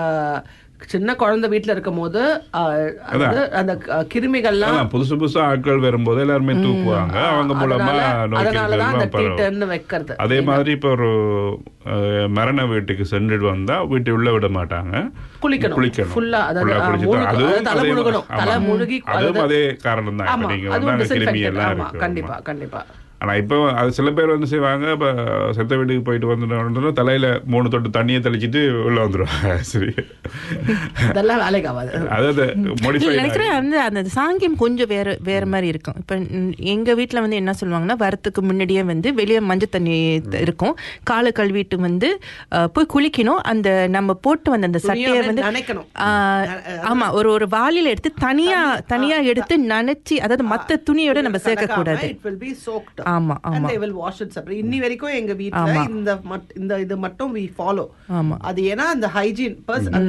சின்ன குழந்தை வீட்ல இருக்கும் போது அஹ், அது அந்த க- கிருமிகள்லாம் அதான், புதுசு புதுசா ஆட்கள் வரும்போது எல்லாருமே தூக்குவாங்க அவங்க மூலமா அதனால நோய் அதனாலதான் அந்த கிருமிகள் பரவும். டீட்டர்னு வைக்கிறது அதே மாதிரி இப்ப ஒரு அஹ், மரண வீட்டுக்கு சென்று வந்தா வீட்டு உள்ள விட மாட்டாங்க குளிக்கணும் குளிக்கணும் Full ஆ, அதாவது, Full ஆ ஆ, குளிச்சுட்டு முழுக்க- அதுவும் அதாவது தலை அதே முழுகணும். ஆமா. தலை முழுகி, அதுவும் அதாவது- அதே காரணம் தான் ஆமா நீங்க அதுவும் வந்து அங்க கிருமி disinfectant. எல்லாம் ஆமா இருக்கு கண்டிப்பா கண்டிப்பா ஆனா இப்போ அது சில பேர் வந்து செய்வாங்க இப்ப செத்த வீட்டுக்கு போயிட்டு வந்து தலையில மூணு தொட்டு தண்ணியை தெளிச்சிட்டு உள்ள வந்துருவாங்க சரி இதெல்லாம் வேலைக்கு ஆகாது அதாவது இல்ல மோடிஃபை நினைக்கிறேன் அந்த அந்த சாங்கியம் கொஞ்சம் வேற வேற மாதிரி இருக்கும் இப்ப ம், எங்க வீட்ல வந்து என்ன சொல்லுவாங்கன்னா வரத்துக்கு முன்னாடியே வந்து வெளியே மஞ்சள் தண்ணி த- இருக்கும் காலை கழுவிட்டு வந்து அஹ், போய் குளிக்கணும் அந்த நம்ம போட்டு வந்த அந்த துணியை சட்டையை அப்படியே வந்து நனைக்கணும். ஆஹ், ஆமா ஒரு ஒரு வாளியில எடுத்து தனியா தனியா எடுத்து நனைச்சி அதாவது மத்த துணியோட நம்ம சேர்க்க கூடாது இட் வில் பி சோக்ட் ஆமா and ஆமா they will wash it separate இன்னி வரைக்கும் எங்க வீட்ல இந்த மட்- இந்த இது மட்டும் we follow ஆமா. அது ஏன்னா அந்த ஹைஜீன் பர்ஸ் அந்த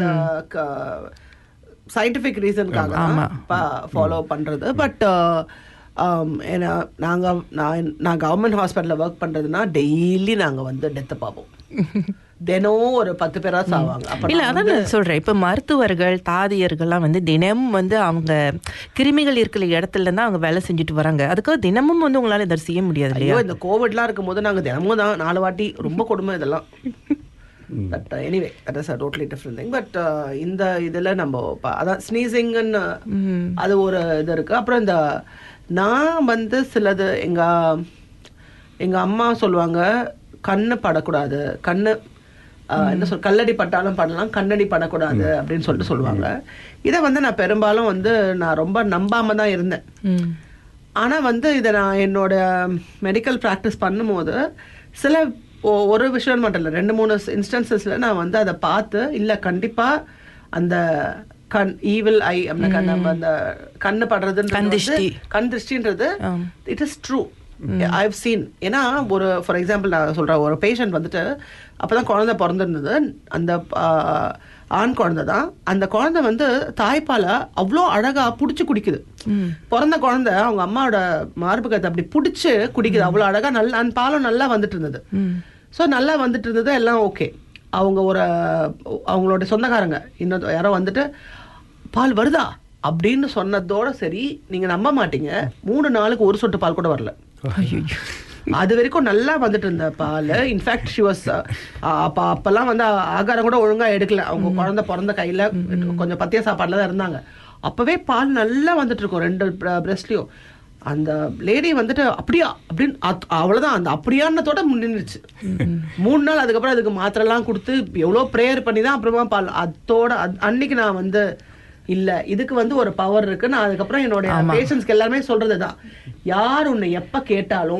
சயின்டிபிக் ரீசனுக்காக ஃபாலோ பண்றது பட் ஏன்னா நாங்க நான் நான் கவர்மெண்ட் ஹாஸ்பிட்டல்ல ஒர்க் பண்றதுன்னா டெய்லி நாங்க வந்து டெத்தை பார்ப்போம் தினம் ஒரு பத்து பேரா சாவாங்க அப்ப இல்ல நான் அதான் நான் சொல்றேன் இப்ப மருத்துவர்கள் தாதியர்கள்லாம் வந்து தினமும் வந்து அவங்க கிருமிகள் இருக்கிற இடத்துல தான் அவங்க வேலை செஞ்சுட்டு வராங்க அதுக்காக தினமும் வந்து உங்களால இதை செய்ய முடியாது இல்லையா ஐயோ இந்த கோவிட்லாம் இருக்கும்போது நாங்க தினமும் தான் நாலு வாட்டி ரொம்ப கொடுமை இதெல்லாம் but anyway that is a totally different thing but இந்த இதுல நம்ம ப- அதான் ஸ்னீசிங்னு அது ஒரு இது இருக்கு அப்புறம் இந்த நான் வந்து சிலது எங்க எங்க அம்மா சொல்லுவாங்க கண்ணு படக்கூடாது கண்ணு ஆஹ், என்ன சொல் கல்லடி பட்டாலும் படலாம் கண்ணடி படக்கூடாது அப்படின்னு சொல்லிட்டு சொல்லுவாங்க இதை வந்து நான் பெரும்பாலும் வந்து நான் ரொம்ப நம்பாம தான் இருந்தேன் ம். ஆனா வந்து இதை நான் என்னோட மெடிக்கல் ப்ராக்டிஸ் பண்ணும்போது சில ஒ- ஒரு விஷயம் மட்டும் இல்லை ரெண்டு மூணு இன்ஸ்டன்சஸ்ல நான் வந்து அதை பார்த்து இல்ல கண்டிப்பா அந்த கண் ஈவில் ஐ நம்ம அந்த கண்ணு படுறதுன்றது கண் வந்து- திருஷ்டி. கண் திருஷ்டின்றது it is true I've seen ஏன்னா ஒரு ஃபார் எக்ஸாம்பிள் நான் சொல்றேன் ஒரு பேஷண்ட் வந்துட்டு அப்பதான் குழந்தை பிறந்திருந்தது அந்த ஆஹ், ஆண் குழந்தை தான் அந்த குழந்தை வந்து தாய்ப்பால அவ்வளோ அழகா புடிச்சு குடிக்குது பிறந்த குழந்தை அவங்க அம்மாவோட மார்பகத்தை அப்படி புடிச்சு குடிக்குது அவ்வளோ அழகா நல்ல அந்த பாலம் நல்லா வந்துட்டு இருந்தது ஸோ நல்லா வந்துட்டு இருந்தது எல்லாம் ஓகே அவங்க ஒரு அவங்களோட சொந்தக்காரங்க இன்னொரு யாரோ வந்துட்டு பால் வருதா அப்படின்னு சொன்னதோட சரி நீங்க நம்ப மாட்டீங்க மூணு நாளுக்கு ஒரு சொட்டு பால் கூட வரல அது வரைக்கும் நல்லா வந்துட்டு இருந்த பால் இன்ஃபேக்ட் ஷி வாஸ் அப்ப அப்பெல்லாம் வந்து ஆகாரம் கூட ஒழுங்கா எடுக்கல அவங்க குழந்தை பிறந்த கையில கொஞ்சம் பத்திய சாப்பாடுல தான் இருந்தாங்க அப்பவே பால் நல்லா வந்துட்டு இருக்கும் ரெண்டு பிரஸ்ட்லயும் அந்த லேடி வந்துட்டு அப்படியா அப்படின்னு அத்- அவ்வளவுதான் அந்த அப்படியானதோட நின்றுச்சு மூணு நாள் அதுக்கப்புறம் அதுக்கு மாத்திரைலாம் கொடுத்து எவ்வளவு ப்ரேயர் பண்ணி தான் அப்புறமா பால் அதோட அத்- அன்னைக்கு நான் வந்து இல்ல இதுக்கு வந்து ஒரு பவர் இருக்கு நான் அதுக்கப்புறம் என்னுடைய பேஷண்ட்ஸ்க்கு எல்லாருமே சொல்றதுதான் யார் உன்னை எப்ப கேட்டாலும்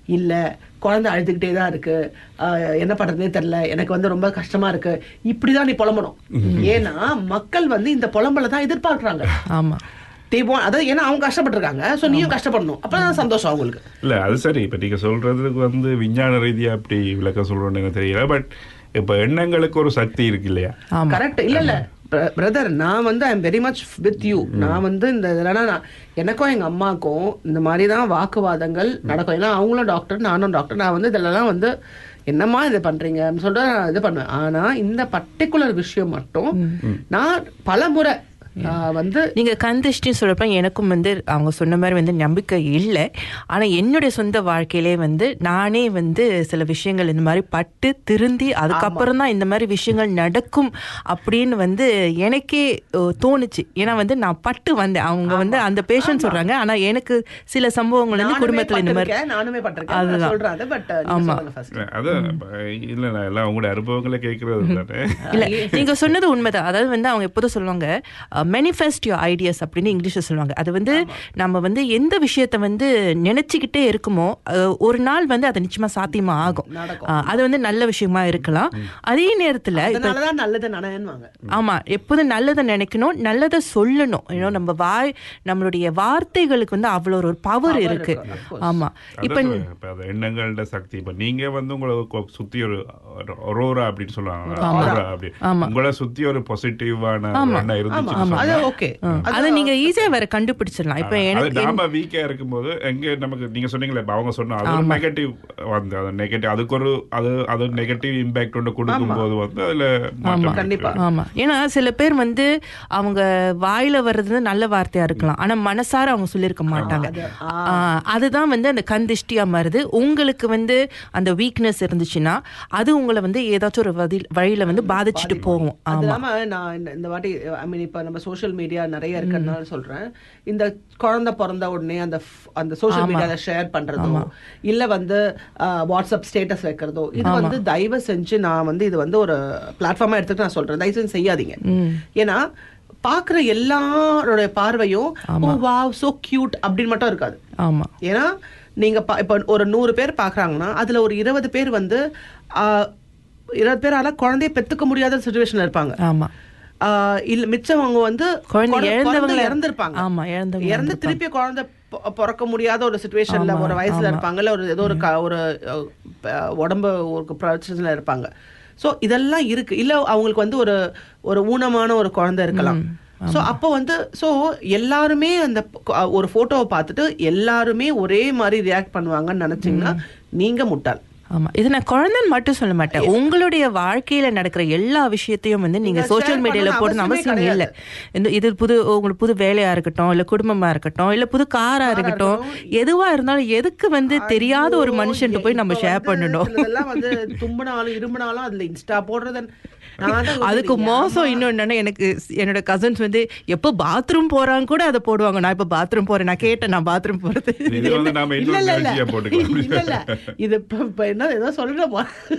இல்ல குழந்தை அழுதுகிட்டே தான் இருக்கு ஆஹ் என்ன பண்றதுனே தெரியல எனக்கு வந்து ரொம்ப கஷ்டமா இருக்கு இப்படிதான் நீ புலம்பணும் ஏன்னா மக்கள் வந்து இந்த புலம்பலை தான் எதிர்பார்க்கறாங்க ஆமா தீபம் அதாவது ஏன்னா அவங்க கஷ்டப்பட்டிருக்காங்க சோ நீயும் கஷ்டப்படணும் அப்பதான் சந்தோஷம் அவங்களுக்கு இல்ல அது சரி இப்ப நீங்க சொல்றதுக்கு வந்து விஞ்ஞான ரீதியா அப்படி விளக்கம் சொல்றோம்னு எனக்கு தெரியல பட் இப்ப எண்ணங்களுக்கு ஒரு சக்தி இருக்கு இல்லையா ஆமா கரெக்ட் இல்ல இல்ல பிரதர் நான் வந்து I am very much with you நான் வந்து இந்த இதெல்லாம் நான் எனக்கும் எங்க அம்மாக்கும் இந்த மாதிரி தான் வாக்குவாதங்கள் நடக்கும் ஏன்னா அவங்களும் டாக்டர் நானும் டாக்டர் நான் வந்து இதெல்லாம் வந்து என்னம்மா இது பண்றீங்க அப்படின்னு சொல்லிட்டு நான் இது பண்ணுவேன் ஆனா இந்த பர்டிகுலர் விஷயம் மட்டும் நான் பல முறை ஆஹ், வந்து நீங்க கந்திஷ்டி சொல்றப்ப எனக்கும் வந்து அவங்க சொன்ன மாதிரி வந்து நம்பிக்கை இல்லை ஆனா என்னுடைய சொந்த வாழ்க்கையிலே வந்து நானே வந்து சில விஷயங்கள் இந்த மாதிரி பட்டு திருந்தி அதுக்கப்புறம் தான் இந்த மாதிரி விஷயங்கள் நடக்கும் அப்படின்னு வந்து எனக்கே ஓ, தோணுச்சு ஏன்னா வந்து நான் பட்டு வந்தேன் அவங்க வந்து அந்த பேஷண்ட் சொல்றாங்க ஆனா எனக்கு சில சம்பவங்கள் வந்து நானுமே குடும்பத்துல இந்த மாதிரி பட்டிருக்கேன், நானுமே பட்டிருக்கேன் நான் அதுதான். சொல்றேன் அது பட் ஆமா. ஃபர்ஸ்ட் அது இல்ல நான் எல்லாம் உங்களோட அனுபவங்களை கேட்கறது தானே இல்ல நீங்க சொன்னது உண்மைதான் அதாவது வந்து அவங்க எப்போதும் சொல்லுவாங்க மேனிஃபெஸ்ட் யோர் ஐடியாஸ் அப்படின்னு இங்கிலீஷ்ல சொல்லுவாங்க அது வந்து நம்ம வந்து எந்த விஷயத்த வந்து நினைச்சுக்கிட்டே இருக்குமோ அஹ், ஒரு நாள் வந்து அது நிச்சயமா சாத்தியமா ஆகும் நடக்கும். அஹ், அது வந்து நல்ல விஷயமா இருக்கலாம் அதே நேரத்துல இப்ப அதனாலதான் நல்லது நனயன்வாங்க ஆமா எப்போதும் நல்லதை நினைக்கணும் நல்லதை சொல்லணும் ஏன்னா நம்ம வாய் நம்மளுடைய வார்த்தைகளுக்கு வந்து அவ்வளோ ஒரு பவர் இருக்கு ஆமா இப்ப அதான் சொல்றேன். இப்ப அது எண்ணங்களோட சக்தி இப்ப நீங்க வந்து உங்களை கொ- சுத்தி ஒரு ஒரோரா அப்படின்னு சொல்லுவாங்க aurora அப்படி உங்களை சுத்தி ஒரு பாசிட்டிவான எண்ணம் இருந்துச்சு அது ஓகே அதை நீங்க ஈஸியா வேற கண்டுபிடிச்சிடலாம் இப்ப அது எனக்கு நாம வீக்கா இருக்கும்போது எங்க நமக்கு நீங்க சொன்னீங்களே இப்ப அவங்க சொன்ன அது ஒரு நெகட்டிவ் வந்து அது நெகட்டிவ் அதுக்கு ஒரு அது அது நெகட்டிவ் இம்பாக்ட் ஒன்று கொடுக்கும் போது வந்து அதுல மாற்றம் இருக்கு. கண்டிப்பா. ஆமா ஏன்னா சில பேர் வந்து அவங்க வாயில வர்றது நல்ல வார்த்தையா இருக்கலாம் ஆனா மனசார அவங்க சொல்லியிருக்க மாட்டாங்க ஆ, அதுதான் வந்து அந்த கந்திஷ்டியா மாறுது உங்களுக்கு வந்து அந்த வீக்னஸ் இருந்துச்சுன்னா அது உங்களை வந்து ஏதாச்சும் ஒரு வதில் வழியில வந்து பாதிச்சுட்டு போகும் அது ஆமா இல்லாம நான் இந்த- இந்த வாட்டி ஐ மீன் இப்ப நம்ம சோஷியல் மீடியா நிறைய இருக்கிறதுனால சொல்றேன் இந்த குழந்தை பிறந்த உடனே அந்த f- அந்த சோஷியல் மீடியால ஷேர் பண்றதோ இல்ல வந்து அஹ், வாட்ஸ்அப் ஸ்டேட்டஸ் வைக்கிறதோ இது வந்து தயவு செஞ்சு நான் வந்து இது வந்து ஒரு பிளாட்ஃபார்மா எடுத்துட்டு நான் சொல்றேன் தயவு செஞ்சு செய்யாதீங்க ஏன்னா பாக்குற எல்லாருடைய பார்வையும் ஓ வாவ் சோ கியூட் அப்படின்னு மட்டும் இருக்காது ஆமா ஏன்னா நீங்க பா- இப்ப ஒரு நூறு பேர் பாக்குறாங்கன்னா அதுல ஒரு இருபது பேர் வந்து ஆஹ், இருபது பேரால குழந்தைய பெத்துக்க முடியாத சுச்சுவேஷன்ல இருப்பாங்க ஆமா ஆஹ், இல்ல மிச்சவங்க வந்து குழந்தை குழந்தை- இழந்தவங்க குழந்தை இறந்திருப்பாங்க ஆமா, இழந்தவங்க இறந்து திருப்பி குழந்தை பொ- பிறக்க முடியாத ஒரு சுச்சுவேஷன்ல ஒரு வயசுல இருப்பாங்க இல்ல ஒரு ஏதோ ஒரு க- ஒரு அஹ், ப- உடம்பு ஒரு பிரச்சனைல இருப்பாங்க சோ இதெல்லாம் இருக்கு இல்ல அவங்களுக்கு வந்து ஒரு ஒரு ஊனமான ஒரு குழந்தை இருக்கலாம் சோ அப்போ வந்து சோ எல்லாருமே அந்த ப- ஒரு போட்டோவை பார்த்துட்டு எல்லாருமே ஒரே மாதிரி ரியாக்ட் பண்ணுவாங்கன்னு நினைச்சீங்கன்னா நீங்க முட்டாள் ஆமா இது நான் குழந்தைன்னு மட்டும் சொல்ல மாட்டேன் உங்களுடைய வாழ்க்கையில நடக்கிற எல்லா விஷயத்தையும் வந்து நீங்க நீங்க சோஷியல் share மீடியால பண்ணணும்னு போடணும் அவசியமே அவசியம் இல்ல இந்த இது புது உங்களுக்கு புது வேலையா இருக்கட்டும் இல்ல குடும்பமா இருக்கட்டும் இல்ல புது காரா இருக்கட்டும் எதுவா இருந்தாலும் எதுக்கு வந்து தெரியாத ஒரு மனுஷன்ட்டு போய் நம்ம இப்ப ஷேர் வந்து பண்ணணும் சிலதெல்லாம் வந்து தும்பினாலும் இரும்பினாலும் அதுல இன்ஸ்டா போடுறது நான் தான் அதுக்கு யோசிக்கிறேன், மோசம் இன்னும் என்னன்னா எனக்கு என்னோட கசின்ஸ் வந்து எப்போ பாத்ரூம் போறாங்க கூட அதை போடுவாங்க நான் இப்ப பாத்ரூம் போறேன் நான் கேட்டேன் நான் பாத்ரூம் போறது இது வந்து நாம இல்ல இன்னொரு இல்ல இல்ல நிகழ்ச்சியா போட்டுக்கலாம் இல்ல இல்ல இது இப்ப இப்ப என்ன ஏதோ சொல்றேன்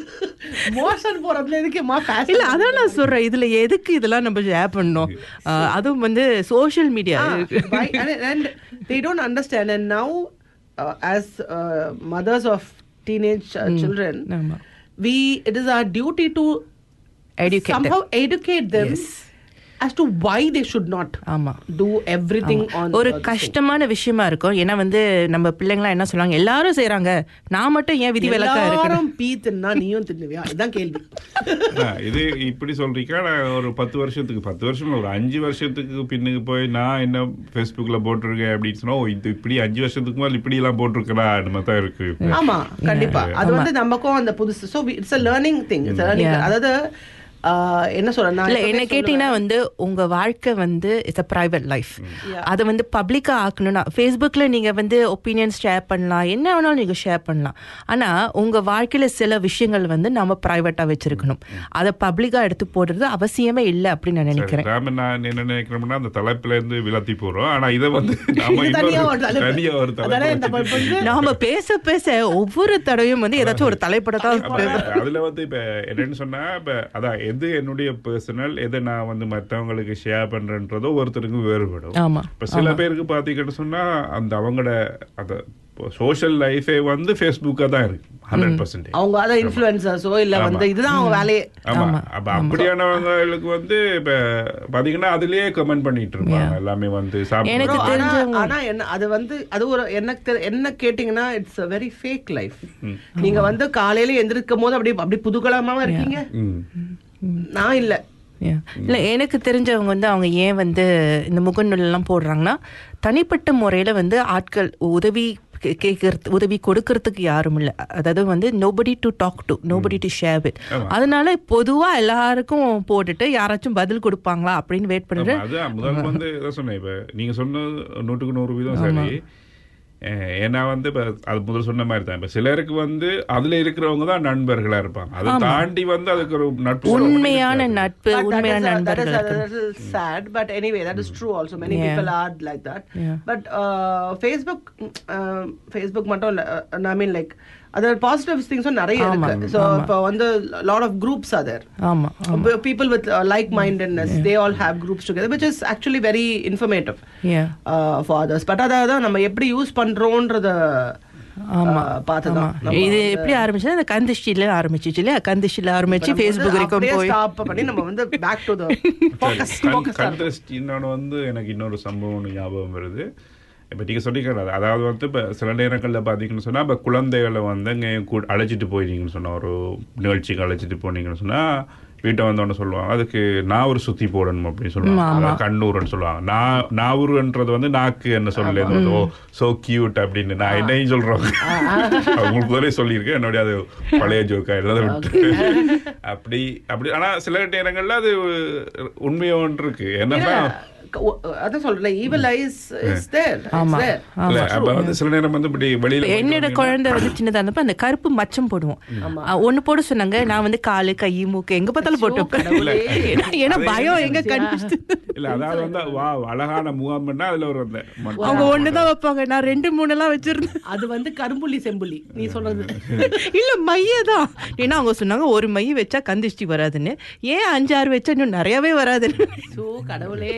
மோஷன் போறதுல எதுக்குமா ஃபேஷன் இல்ல அதான் நான் சொல்றேன் இதுல எதுக்கு இதெல்லாம் நம்ம ஷேர் பண்ணணும் ஆஹ் அதுவும் வந்து social media why and, and they don't understand and now uh, as uh, mothers of teenage uh, children ஆமா. we it is our duty to Educate them. somehow educate them as to why they should not ஆமா do everything on ஒரு uh, this thing. கஷ்டமான விஷயமா இருக்கும் ஏன்னா வந்து நம்ம பிள்ளைங்களாம் என்ன சொல்லுவாங்க எல்லாரும் செய்றாங்க நான் மட்டும் ஏன் விதி விலக்கா இருக்கணும் எல்லாரும் பீ தின்னா நீயும் தின்னுவியா இதான் கேள்வி ஆ, இது இப்படி சொல்றீங்க நான் ஒரு பத்து வருஷத்துக்கு பத்து வருஷம் இல்ல, ஒரு அஞ்சு வருஷத்துக்கு பின்னுக்கு போய் நான் என்ன ஃபேஸ்புக்ல போட்டிருக்கேன் அப்படின்னு சொன்னா ஓ, இது இப்படி அஞ்சு வருஷத்துக்கு மேல இப்படி எல்லாம் போட்டிருக்கா மாதிரி தான் இருக்கு இப்ப. ஆமா கண்டிப்பா அது வந்து நமக்கும் அந்த புதுசு so it's a learning thing it's learning Yeah. அதாவது ஆஹ், என்ன சொல்றேன் நான் இல்ல எப்பவுமே என்ன கேட்டீங்கன்னா வந்து உங்க வாழ்க்கை வந்து இட்ஸ் அ பிரைவேட் லைஃப் அதை வந்து பப்ளிக்கா ஆக்கணும்னா ஃபேஸ்புக்ல நீங்க வந்து ஒப்பீனியன்ஸ் ஷேர் பண்ணலாம் என்ன வேணாலும் நீங்க ஷேர் பண்ணலாம் ஆனா உங்க வாழ்க்கையில சில விஷயங்கள் வந்து நம்ம பிரைவேட்டா வச்சிருக்கணும் அதை பப்ளிக்கா எடுத்து போடுறது அவசியமே இல்லை அப்படின்னு நான் நினைக்கிறேன் நாம நான் என்ன நினைக்கிறோம்னா அந்த தலைப்புல இருந்து விலத்தி போறோம் ஆனா இதை வந்து நாம இது தனியா ஒரு இன்னொரு தலைப்பு. தனியா ஒரு அதானே இந்த தலைப்பு ப- வந்து நாம பேச பேச ஒவ்வொரு தடவையும் வந்து ஏதாச்சும் ஒரு தலைப்படத்தான் அப்ப அதுல வந்து இப்ப என்னன்னு சொன்னா இப்ப அதான் எது என்னுடைய பர்சனல் எதை நான் வந்து மத்தவங்களுக்கு ஷேர் பண்றேன்றதோ ஒருத்தருக்கும் வேறுபடும் ஆமா இப்ப சில பேருக்கு பாத்தீங்கன்னு சொன்னா அந்த அவங்களோட அந்த சோஷியல் லைஃபே வந்து ஃபேஸ்புக்கா தான் இருக்கு ஹண்ட்ரட் பர்சன்டேஜ் அவங்க அதான் இன்ஃபுளுசோ இல்ல வந்து இதுதான் அவங்க வேலையே ஆமா அப்ப அப்படியானவங்களுக்கு வந்து இப்ப பாத்தீங்கன்னா அதுலயே கமெண்ட் பண்ணிட்டு இருப்பாங்க எல்லாமே வந்து எனக்கு சாப்பிட்டு ஆனா தெரிஞ்சவங்க- ஆனா என்ன அது வந்து அது ஒரு எனக்கு தெ- என்ன கேட்டீங்கன்னா it's a very fake life நீங்க வந்து காலையில எந்திரிக்கும் போது அப்படி அப்படி புதுகலமாவா இருக்கீங்க ம். நான் இல்ல Yeah. இல்ல எனக்கு தெரிஞ்சவங்க வந்து அவங்க ஏன் வந்து இந்த முகநூல் எல்லாம் போடுறாங்கன்னா தனிப்பட்ட முறையில வந்து ஆட்கள் உதவி கே- கேட்கறது உதவி கொடுக்கறதுக்கு யாரும் இல்ல அதாவது வந்து nobody to talk to nobody to share with அதனால பொதுவா எல்லாருக்கும் போட்டுட்டு யாராச்சும் பதில் கொடுப்பாங்களா அப்படின்னு வெயிட் பண்ணிட்டு ஆமா, அதான் முதல் வந்து இதான் சொன்னேன் இப்ப நீங்க சொன்னது நூற்றுக்கு நூறு வீதம் சரி அஹ் ஏன்னா வந்து இப்ப அது முதல் சொன்ன மாதிரி தான் இப்ப சிலருக்கு வந்து அதுல இருக்கிறவங்க தான் நண்பர்களா இருப்பாங்க அதை தாண்டி வந்து அதுக்கு ஒரு நட்பு உறவு உண்மையான நட்பு But that உண்மையான is a- that is நண்பர்கள் a இருக்கு. little sad, but anyway, that is true also. Many people are like that. But uh, Facebook, uh, Facebook மட்டும் இல்ல, uh, I mean like, other positive things நிறைய இருக்கு. So, இப்போ வந்து lot of groups are there. ஆமா P- People with uh, like-mindedness, they all have groups together, which is actually very informative Yeah. uh, for others. But அதாவது நம்ம எப்படி யூஸ் பண்றோன்றத ஆமா பார்த்து தான் ஆமா. இது எப்படி ஆரம்பிச்சது அந்த கந்திஷ்டில ஆரம்பிச்சிச்சு இல்லையா கந்திஷ்டில ஆரம்பிச்சு ஃபேஸ்புக் வரைக்கும் போய் ஸ்டாப் பண்ணி நம்ம வந்து back to the focus focus contest இன்னொன்று வந்து எனக்கு இன்னொரு சம்பவம் ஒண்ணு ஞாபகம் வருது இப்போ நீங்கள் சொல்லிக்கிறது அதாவது வந்து இப்போ சில நேரங்களில் பார்த்தீங்கன்னு சொன்னால் இப்போ குழந்தைகளை வந்து இங்கே கூ அழைச்சிட்டு போயிருந்தீங்கன்னு சொன்னால் ஒரு நிகழ்ச்சிக்கு அழைச்சிட்டு போனீங்கன்னு சொன்னால் வீட்டை வந்தோன்னு சொல்லுவாங்க அதுக்கு நான் ஒரு சுத்தி போடணும் அப்படின்னு சொல்லுவாங்க அதாவது கண்ணூர்னு சொல்லுவாங்க நான் நாவூருன்றது வந்து நாக்கு என்ன சொல்லல ஓ சோ கியூட் அப்படின்னு நான் என்னையும் சொல்றோம் உங்களுக்கு ஒரே சொல்லியிருக்கேன் என்னுடைய அது பழைய ஜோக்கா இல்லாத விட்டு அப்படி அப்படி ஆனா சில நேரங்கள்ல அது உண்மையா ஒன்று இருக்கு என்னன்னா அதான் சொல்றேன் ஈவல் ஐஸ் இஸ் தேர் ஆமா. இல்ல அப்ப வந்து சில நேரம் வந்து இப்படி வெளியில என்னோட குழந்தை வந்து சின்னதா இருந்தப்ப அந்த கருப்பு மச்சம் போடுவோம் அஹ் ஒண்ணு போட சொன்னாங்க நான் வந்து காலு கை மூக்கு எங்க பார்த்தாலும் போட்டு வைப்பேன். ஏன்னா- ஏன்னா பயம் எங்க கண்டுபிடிச்சு இல்ல அதாவது வந்து வா அழகான முகாம்னா அதுல ஒரு அந்த மண்- அவங்க ஒண்ணுதான் வைப்பாங்க நான் ரெண்டு மூணு எல்லாம் வச்சிருந்தேன் அது வந்து கரும்புள்ளி செம்புள்ளி நீ சொல்றது இல்ல மையதான் ஏன்னா அவங்க சொன்னாங்க ஒரு மை வச்சா கந்திஷ்டி வராதுன்னு ஏன் அஞ்சாறு வச்சா இன்னும் நிறையவே வராதுன்னு சோ கடவுளே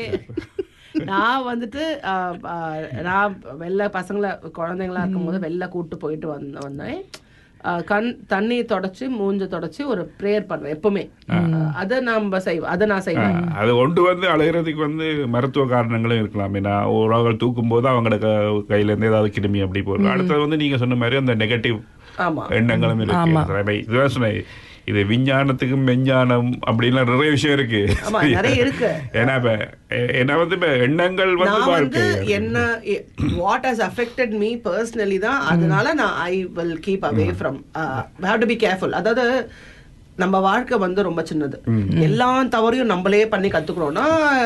நான் வந்துட்டு ஆஹ், ஆஹ், நான் வெளில பசங்களை குழந்தைங்களா இருக்கும்போது வெளில கூட்டு போயிட்டு வந்த வந்தேன் ஆஹ், கண் தண்ணி தொடச்சு மூஞ்ச தொடச்சு ஒரு ப்ரேயர் பண்ணுவேன் எப்பவுமே அதை நம்ம செய்வோம் அதை நான் செய்வேன் அது ஒன்று வந்து அழுகிறதுக்கு வந்து மருத்துவ காரணங்களும் இருக்கலாம் ஏன்னா ஒரு ஆள் தூக்கும் போது அவங்களோட க- கையில இருந்து ஏதாவது கிருமி அப்படி போகும் அடுத்தது வந்து நீங்க சொன்ன மாதிரி அந்த நெகட்டிவ் ஆமா எண்ணங்களும் இருக்கு இப்ப இதுதான் சொன்னேன் இது விஞ்ஞானத்துக்கும் மெஞ்ஞானம் அப்படின்லாம் நிறைய விஷயம் இருக்கு ஆமா நிறைய இருக்கு ஏன்னா இப்ப எ- ஏன்னா வந்து இப்ப எண்ணங்கள் வந்து நான் வந்து வாழ்க்கை என்ன what has affected me personally தான் அதனால நான் I will keep away from have to be careful அதாவது நம்ம வாழ்க்கை வந்து ரொம்ப சின்னது எல்லா தவறையும் நம்மளே பண்ணி கத்துக்கணும்னா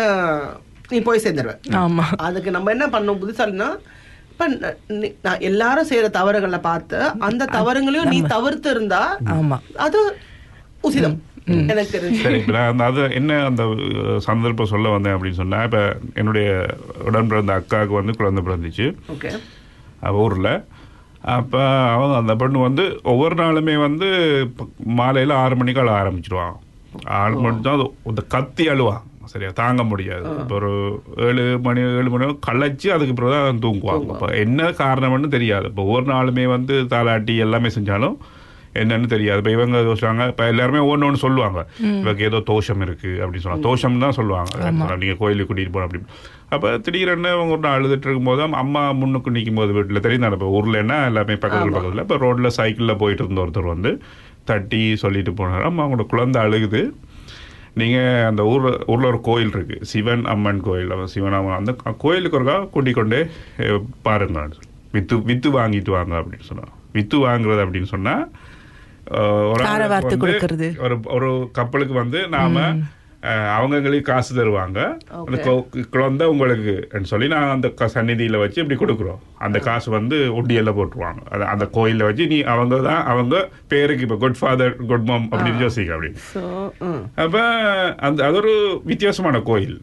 நீ போய் சேர்ந்துருவேன் ஆமா அதுக்கு நம்ம என்ன பண்ணணும் புதுசாலினா இப்ப ந- நீ- நான் எல்லாரும் செய்யற தவறுகளை பார்த்து அந்த தவறுங்களையும் நீ தவிர்த்து இருந்தா ஆமா அது உசிதம் எனக்கு தெரிஞ்சு சரி இப்ப நான் அந்த- அது என்ன அந்த அஹ், சந்தர்ப்பம் சொல்ல வந்தேன் அப்படின்னு சொன்னா இப்ப என்னுடைய உடன் பிறந்த அக்காவுக்கு வந்து குழந்தை பிறந்துச்சு ஓகே அவ ஊர்ல அப்ப அவங்க அந்த பொண்ணு வந்து ஒவ்வொரு நாளுமே வந்து ப- மாலையில ஆறு மணிக்கு அழ ஆரம்பிச்சிருவான் ஆறு மணி தான் அது இந்த கத்தி அழுவான் சரியா தாங்க முடியாது இப்போ ஒரு ஏழு மணி ஏழு மணி நேரம் களைச்சு அதுக்கு பிறகு தான் தூங்குவாங்க இப்போ என்ன காரணம்னு தெரியாது இப்போ ஒவ்வொரு நாளுமே வந்து தாலாட்டி எல்லாமே செஞ்சாலும் என்னன்னு தெரியாது இப்போ இவங்க சொல்லுவாங்க இப்போ எல்லாருமே ஒன்று ஒன்று சொல்லுவாங்க இவங்க ஏதோ தோஷம் இருக்கு அப்படின்னு சொல்லுவாங்க தோஷம் தான் சொல்லுவாங்க நீங்க கோயிலுக்கு கூட்டிட்டு போகணும் அப்படின்னு அப்போ திடீரென்னு அவங்க ஒரு நாள் அழுதுட்டு இருக்கும்போது அம்மா முன்னுக்கு நிற்கும் போது வீட்டில் தெரியும் இப்போ ஊர்ல என்ன எல்லாமே பக்கத்தில் பக்கத்தில் இப்போ ரோட்ல சைக்கிளில் போயிட்டு இருந்த ஒருத்தர் வந்து தட்டி சொல்லிட்டு போனார் அம்மா அவங்களோட குழந்தை அழுகுது நீங்க அந்த ஊர்ல ஊர்ல ஒரு கோயில் இருக்கு சிவன் அம்மன் கோயில் அவன் சிவன் அம்மன் அந்த கோயிலுக்கு ஒருக்கா கூட்டிக் கொண்டு அஹ், பாருங்க வித்து வித்து வாங்கிட்டு வாங்க அப்படின்னு சொன்னா வித்து வாங்குறது அப்படின்னு சொன்னா அஹ், ஒரு தார ஆளுக்கு வார்த்து வந்து கொடுக்கறது. ஒரு ஒரு கப்பலுக்கு வந்து நாம அஹ், அவங்களுக்கு காசு தருவாங்க அந்த கொ- குழந்தை உங்களுக்கு சொல்லி நான் அந்த க- சந்நிதியில வச்சு இப்படி கொடுக்குறோம் அந்த காசு வந்து உண்டியல்ல போட்டுருவாங்க அது அந்த கோயில்ல வச்சு நீ அவங்க தான் அவங்க பேருக்கு இப்ப குட் ஃபாதர் குட் மம் அப்படின்னு யோசிக்க அப்படின்னு ஸோ அப்ப அந்த அது ஒரு வித்தியாசமான கோயில்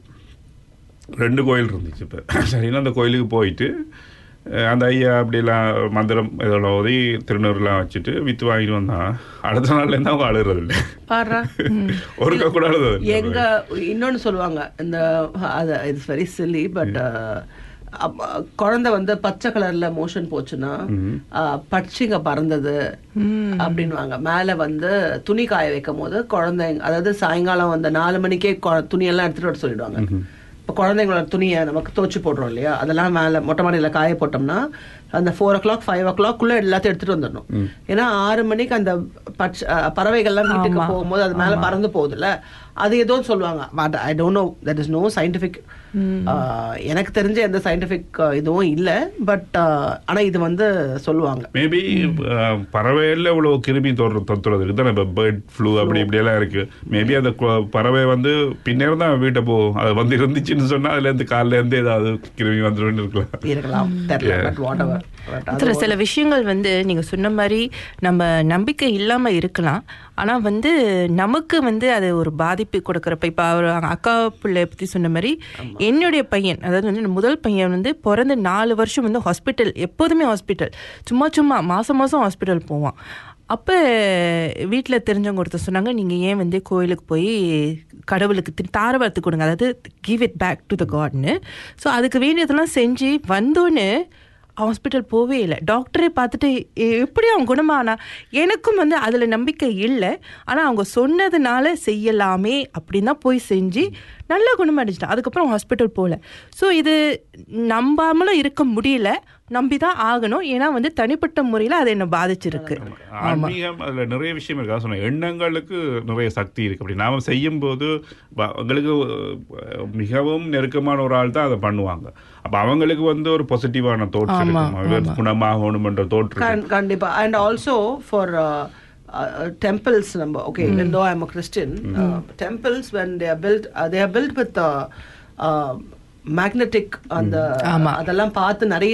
ரெண்டு கோயில் இருந்துச்சு இப்ப சரின்னா அந்த கோயிலுக்கு போயிட்டு அஹ், அந்த ஐயா அப்படிலாம் மந்திரம் இதெல்லாம் ஓதி திருநூறுலாம் வச்சுட்டு வித்து வாங்கிட்டு வந்தான் அடுத்த நாள்ல இருந்து அவங்க அழுறது இல்லை பாடுறா ஒருக்கா கூட அழுது எங்க இன்னொன்னு சொல்லுவாங்க இந்த அது இட்ஸ் வெரி சில்லி பட் அப்ப, குழந்தை வந்து பச்சை கலர்ல மோஷன் போச்சுன்னா ஆ, பட்சிங்க பறந்தது அப்படின்வாங்க மேல வந்து துணி காய வைக்கும் போது குழந்தைங்க அதாவது சாயங்காலம் வந்து நாலு மணிக்கே கொ- துணியெல்லாம் எடுத்துட்டு வர சொல்லிடுவாங்க இப்போ குழந்தைங்களோட துணியை நமக்கு துவச்சு போடுறோம் இல்லையா அதெல்லாம் மேலே மொட்டை மாடியில் காய போட்டோம்னா அந்த ஃபோர் ஓ கிளாக் ஃபைவ் ஓ கிளாக்குள்ளே எல்லாத்தையும் எடுத்துட்டு வந்துடணும் ஏன்னா ஆறு மணிக்கு அந்த பட்ச அஹ், பறவைகள்லாம் வீட்டுக்கு போகும்போது அது மேலே பறந்து போகுதுல்ல அது ஏதோ சொல்லுவாங்க but I don't know that is no scientific எனக்கு தெரிஞ்ச எந்த சயின்டிஃபிக் இதுவும் இல்லை பட் ஆனால் இது வந்து சொல்லுவாங்க மேபி பறவையில் இவ்வளவு கிருமி தொற்று தொத்துறது இருக்கு தானே இப்போ பேர்ட் ஃப்ளூ அப்படி இப்படி எல்லாம் இருக்கு மேபி அந்த கு- பறவை வந்து பின்னேரம் தான் வீட்டை போகும் அது வந்து இருந்துச்சுன்னு சொன்னா அதுல இருந்து காலைல இருந்து ஏதாவது கிருமி வந்துடும் இருக்கலாம் இருக்கலாம் தெரியல பட் வாட் எவர் சில சில விஷயங்கள் வந்து நீங்க சொன்ன மாதிரி நம்ம நம்பிக்கை இல்லாம இருக்கலாம் ஆனா வந்து நமக்கு வந்து அது ஒரு பாதிப்பு கொடுக்கறப்ப இப்ப அவர் அக்கா பிள்ளை பத்தி சொன்ன மாதிரி என்னுடைய பையன் அதாவது வந்து இந்த முதல் பையன் வந்து பிறந்த நாலு வருஷம் வந்து ஹாஸ்பிட்டல் எப்போதுமே ஹாஸ்பிட்டல் சும்மா சும்மா மாசம் மாசம் ஹாஸ்பிட்டல் போவான் அப்போ வீட்டில் தெரிஞ்சவங்க ஒருத்தர் சொன்னாங்க நீங்கள் ஏன் வந்து கோயிலுக்கு போய் கடவுளுக்கு திரு- தாரவாரத்து கொடுங்க அதாவது give it back to the காட்னு ஸோ அதுக்கு வேண்டியதெல்லாம் செஞ்சு வந்தோன்னு ஹாஸ்பிட்டல் போவே இல்லை டாக்டரே பார்த்துட்டு "எ- எப்படி அவன் குணமானா எனக்கும் வந்து அதில் நம்பிக்கை இல்லை ஆனால் அவங்க சொன்னதுனால செய்யலாமே அப்படின்னு தான் போய் செஞ்சு நல்லா குணமடைஞ்சிட்டான் அதுக்கப்புறம் ஹாஸ்பிட்டல் போகல ஸோ இது நம்பாமலும் இருக்க முடியல நம்பி தான் ஆகணும் ஏன்னா வந்து தனிப்பட்ட முறையில் அது என்னை பாதிச்சிருக்கு ஆன்மீகம் அதுல நிறைய விஷயம் இருக்கு அதான் சொன்னேன் எண்ணங்களுக்கு நிறைய சக்தி இருக்கு அப்படி நாம செய்யும் போது வ- அவங்களுக்கு அஹ், மிகவும் நெருக்கமான ஒரு ஆள் தான் அதை பண்ணுவாங்க அப்ப அவங்களுக்கு வந்து ஒரு பாசிட்டிவான தோற்று இருக்கும் அவர் குணமாகணும் என்ற தோற்று இருக்கும். Kan- Kandipa. And also for uh, uh, temples, number okay, even though I'm a Christian, uh, temples when they are built, uh, they are built with uh, uh, magnetic அந்த அதெல்லாம் பார்த்து நிறைய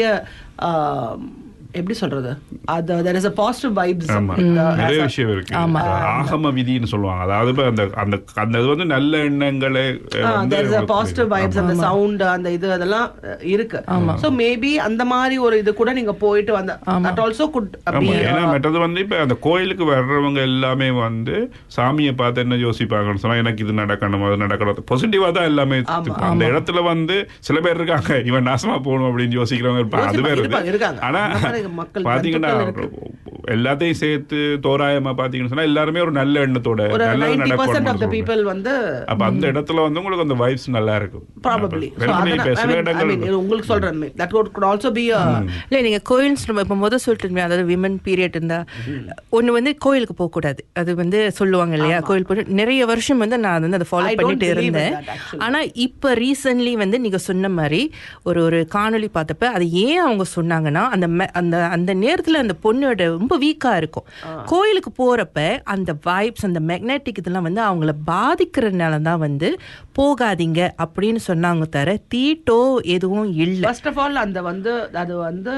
uh, எப்படி சொல்றது அது there is a positive vibes ஆமா in the- நிறைய as a- விஷயம் இருக்கு ஆகம விதின்னு சொல்லுவாங்க அதாவது இப்ப அந்த அந்த அந்த இது வந்து நல்ல எண்ணங்களை அஹ், ஆ, வந்து there is a உங்களுக்கு positive vibes அந்த சவுண்ட் அந்த இது அதெல்லாம் அஹ், இருக்கு so maybe அந்த மாதிரி ஒரு இது கூட நீங்க போயிட்டு வந்த that also could ஆமா be ஏன்னா மற்றது வந்து இப்ப அந்த கோயிலுக்கு வர்றவங்க எல்லாமே வந்து சாமியை பார்த்து என்ன யோசிப்பாங்கன்னு சொன்னா எனக்கு இது நடக்கணும் அது நடக்கணும் பாசிட்டிவா தான் எல்லாமே இருக்கும். அந்த இடத்துல வந்து சில பேர் இருக்காங்க இவன் நாசமா போகணும் அப்படின்னு யோசிக்கிறவங்க இருப்பாங்க அது வேற இருப்பாங்க, இது. இருக்காங்க. ஆனா அந்த மாதிரி மக்கள் பாத்தீங்கன்னா பந்துக்கள் எல்லாத்தையும் சேர்த்து தோராயமா பாத்தீங்கன்னு சொன்னா எல்லாருமே ஒரு நல்ல எண்ணத்தோட ஒரு நல்லது 90% of the நடக்கும் people வந்து அப்ப அந்த இடத்துல வந்து உங்களுக்கு அந்த வைப்ஸ் நல்லா இருக்கும் ப்ராபபிளி அப்ப வெறுமனே இப்ப சில இடங்கள் உங்களுக்கு சொல்றேன் that could also be a இல்லை நீங்கள் கோயில் நம்ம இப்போ முதல் சொல்லிட்டு இருந்தீங்க, அதாவது விமன் பீரியட் இருந்தா ஒன்று வந்து கோயிலுக்கு போகக்கூடாது அது வந்து சொல்லுவாங்க இல்லையா கோயில் போய் நிறைய வருஷம் வந்து நான் வந்து அதை ஃபாலோ I don't பண்ணிட்டு believe in இருந்தேன் that, actually. ஆனா இப்போ ரீசன்ட்லி வந்து நீங்க சொன்ன மாதிரி ஒரு ஒரு காணொளி பார்த்தப்ப அது ஏன் அவங்க சொன்னாங்கன்னா அந்த me- அந்த அந்த நேரத்துல அந்த பொண்ணோட ரொம்ப வீக்கா இருக்கும் கோயிலுக்கு போறப்ப அந்த வைப்ஸ் அந்த மேக்னெட்டிக் இதெல்லாம் வந்து அவங்கள பாதிக்கிறதுனால தான் வந்து போகாதீங்க அப்படின்னு சொன்னாங்க தவிர தீட்டோ எதுவும் இல்லை ஃபர்ஸ்ட் ஆஃப் ஆல் அந்த வந்து அது வந்து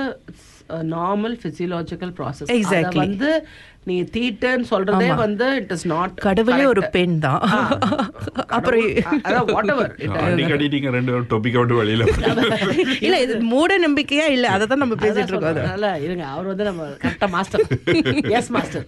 நார்மல் பிசியலாஜிக்கல் ப்ராசஸ் Exactly. வந்து நீ தீட்டுன்னு சொல்றதே வந்து இட் இஸ் நாட் கடவுளே ஒரு பெண் தான் அப்புறம் அதான் வாட் எவர் அடிக்கடி நீங்க ரெண்டு பேரும் டொபிக்க விட்டு வெளியில இல்ல இது மூட நம்பிக்கையா இல்ல அதை தான் நம்ம பேசிட்டு இருக்கோம் அது. அதனால இருங்க அவர் வந்து நம்ம கரெக்டா மாஸ்டர் எஸ் மாஸ்டர்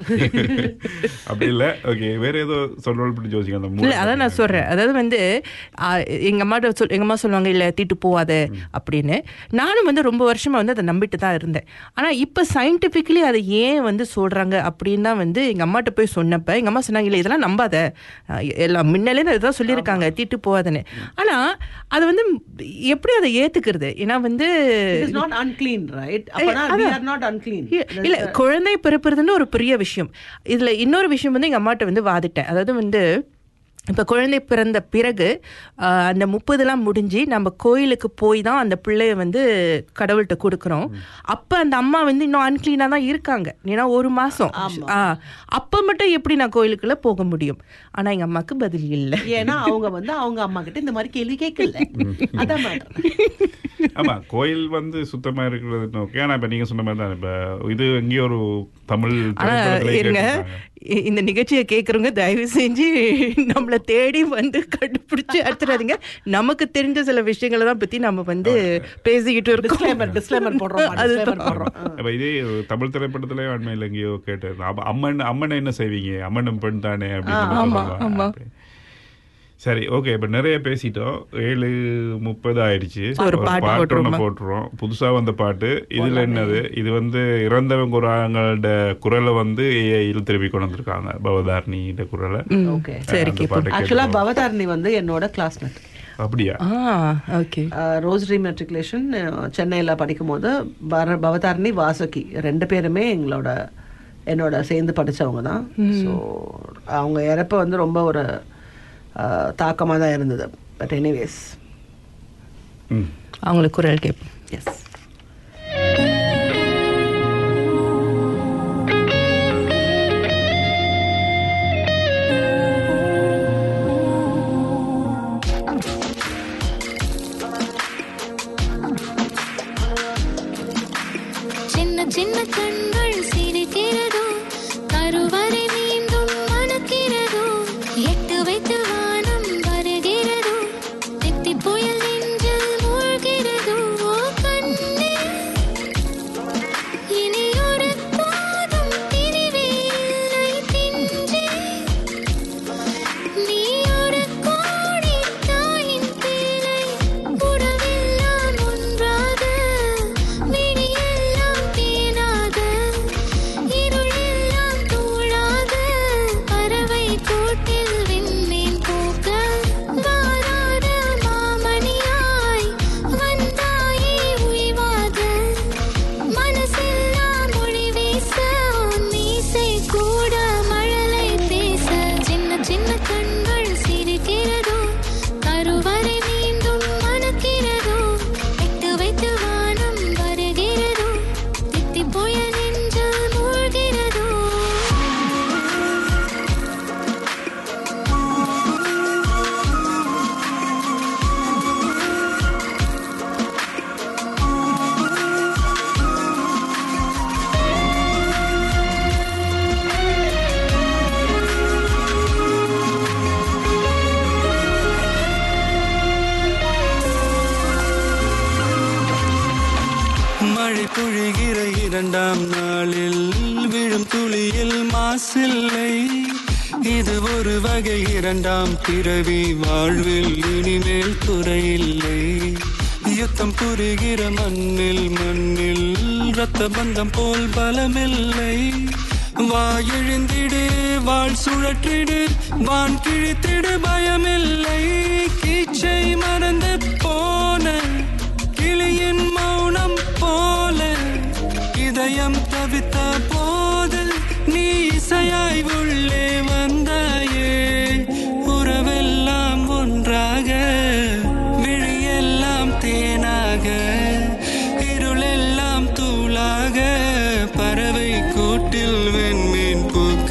அப்படி இல்ல ஓகே வேற ஏதோ சொல்றது பிடிச்சி யோசிங்க அந்த இல்ல மூணு அதான் நான் சொல்றேன் அதாவது வந்து ஆ, எங்க அம்மாட்ட சொல் எங்க அம்மா சொல்லுவாங்க இல்ல தீட்டு போவாத அப்படின்னு நானும் வந்து ரொம்ப வருஷமா வந்து அதை நம்பிட்டு தான் இருந்தேன் ஆனா இப்ப சயின்டிபிக்கலி அதை ஏன் வந்து சொல்றாங்க அப்படின்னு தான் வந்து எங்க அம்மாட்ட போய் சொன்னப்ப எங்க அம்மா சொன்னாங்க இல்ல இதெல்லாம் நம்பாத ஆ, எல்லாம் முன்னாலே இதுதான் சொல்லியிருக்காங்க தீட்டு போவாதுன்னு ஆனா அது வந்து எப்படி அதை ஏத்துக்கிறது ஏன்னா வந்து it is not unclean right அப்பனா we are not unclean இ- இல்ல குழந்தை பிறப்புறதுன்னு ஒரு பெரிய விஷயம் இதுல இன்னொரு விஷயம் வந்து எங்க அம்மாட்ட வந்து வாதிட்டேன் அதாவது வந்து இப்போ குழந்தை பிறந்த பிறகு ஆஹ், அந்த முப்பதுலாம் முடிஞ்சு நம்ம கோயிலுக்கு போய் தான் அந்த பிள்ளைய வந்து கடவுள்கிட்ட கொடுக்குறோம் அப்போ அந்த அம்மா வந்து இன்னும் அன்க்ளீனாக தான் இருக்காங்க ஏன்னா ஒரு மாதம் ஆ அப்போ மட்டும் எப்படி நான் கோயிலுக்குள்ள போக முடியும் ஆனால் எங்கள் அம்மாவுக்கு பதில் இல்லை ஏன்னா அவங்க வந்து அவங்க அம்மா கிட்ட இந்த மாதிரி கேள்வி கேட்கல அதான் matter. ஆமா கோயில் வந்து சுத்தமா இருக்கிறது ஓகே ஆனா இப்ப நீங்க சொன்ன மாதிரி தான் இப்ப இது எங்கேயோ ஒரு தமிழ் ஆனா திரைப்படத்திலே இருங்க கேட்டிருப்பாங்க. இ- இந்த நிகழ்ச்சியை கேட்குறவங்க தயவு செஞ்சு நம்மளை தேடி வந்து கண்டுபிடிச்சு அடிச்சிடாதீங்க நமக்கு தெரிஞ்ச சில விஷயங்களை தான் பத்தி நம்ம வந்து பேசிக்கிட்டு இருக்கோம் disclaimer disclaimer போடுறோம் disclaimer போடுறோம் ஆ. அப்ப இதே ஒரு தமிழ் திரைப்படத்திலே அண்மையில் எங்கேயோ கேட்டது அப்ப அம்மன் அம்மன் என்ன செய்வீங்க அம்மன் பெண் தானே அப்படின்னு ஆமா, சொல்லுவாங்க. ஆமா. அப்படி. சரி ஓகே இப்ப நிறைய பேசிட்டோம் ஏழு முப்பது ஆயிடுச்சு So, ஒரு பாட்டு ஒண்ணு போட்டுருவோமா? போட்டுருவோம் புதுசா வந்த பாட்டு இதுல என்னது இது வந்து இறந்தவங்க குரங்களோட குரலை வந்து ஏஐயில் திருப்பி கொண்டு வந்திருக்காங்க பவதாரணியோட குரலை ஓகே சரி அந்த கேப்போம் பாட்டு ஆக்சுவலா கேட்டுருவோம். பவதாரணி வந்து என்னோட கிளாஸ்மேட் அப்படியா ஆ ஓகே ரோஸ்ரி மெட்ரிகுலேஷன் சென்னையில் படிக்கும்போது பர பவதாரணி வாசுகி ரெண்டு பேருமே எங்களோட என்னோட சேர்ந்து படிச்சவங்க தான் ஸோ அவங்க இறப்பு வந்து ரொம்ப ஒரு தாக்கமாக தான் இருந்தது பட் எனிவேஸ் ம் அவங்களுக்கு குரல் கேட்போம் எஸ் சின்ன சின்ன கண்கள் சிரிக்கிறதோ கருவறை மீண்டும் மணக்கிறதோ எட்டு வைத்து வானம் வருகிறதோ தித்தி புயல் நெஞ்சில் மூழ்கிறதோ ஓ கண்ணே இனி ஒரு போதும் பிரிவே இல்லை பிஞ்சே நீ ஒரு கோடி தாயின் பிள்ளை உறவெல்லாம் ஒன்றாக விழியெல்லாம் தேனாக இருளெல்லாம் தூளாக பறவை கூட்டில் விண்மீன் பூக்க வாராத மாமணியாய் வந்தாயே உய்வாக மனசெல்லாம் மொழி வீச உன் மீசை கூட மழலை பேச சின்ன சின்ன கண்கள் சிரிக்கிறதோ கருவறை மீண்டும் மணக்கிறதோ விட்டு வைத்து வானம் வருகிறதோ தித்தி புயல் நெஞ்சில் மூழ்கிறதோ மழை பொழிகிற இரண்டாம் நாளில் விழும் துளியில் மாசில்லை இது ஒரு வகை இரண்டாம் பிறவி வாழ்வில் இனிமேல் குறையில்லை யுத்தம் புரிகிற மண்ணில் மண்ணில் ரத்த பந்தம் போல் பலமில்லை வா எழுந்திடு வாழ் சுழற்றிடு வான் கிழித்திடு பயமில்லை கீச்சை மறந்து போன கிளியின் மௌனம் போல இதயம் தவித்த போது நீ இசையாய் உள்ளே வந்தாயே உறவெல்லாம் ஒன்றாக விழியெல்லாம் தேனாக இருளெல்லாம் தூளாக பறவை கூட்டில் வெண்மீன் பூக்க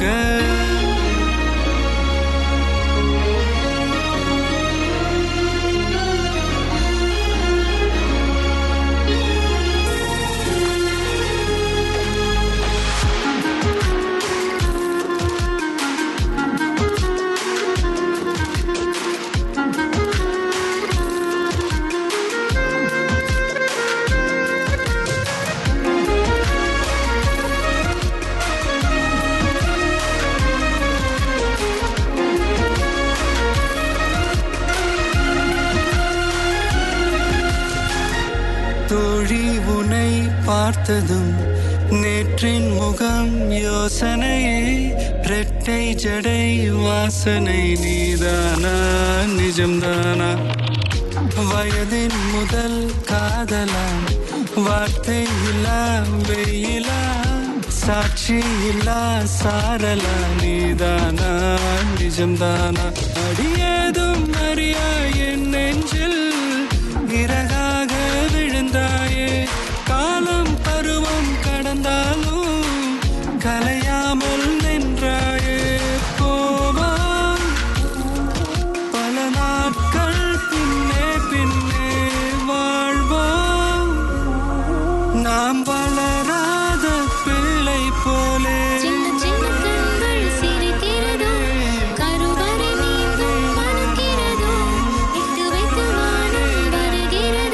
தோழி உனை பார்த்ததும் நேற்றின் முகம் யோசனையே ரெட்டை ஜடை வாசனை நீதானா நிஜம்தானா வயதின் முதல் காதலாம் வார்த்தை இல்லா வெயிலா சாட்சி இல்லா சாரலா நீதானா நிஜம்தானா அடியேதும் அறியா என் நெஞ்சில் இறகாக விழுந்தாயே காலம் பருவம் கடந்தாலும் கலையாமல் நின்றாயே போவான் பல நாட்கள் பின்னே பின்னே வாழ்வோம் நாம் வளராத பிள்ளை போலே சின்ன சின்ன கண்கள் சிரிக்கிறதோ கருவறை மீண்டும் மணக்கிறதோ இட்டு வைத்து வானம் வருகிறதோ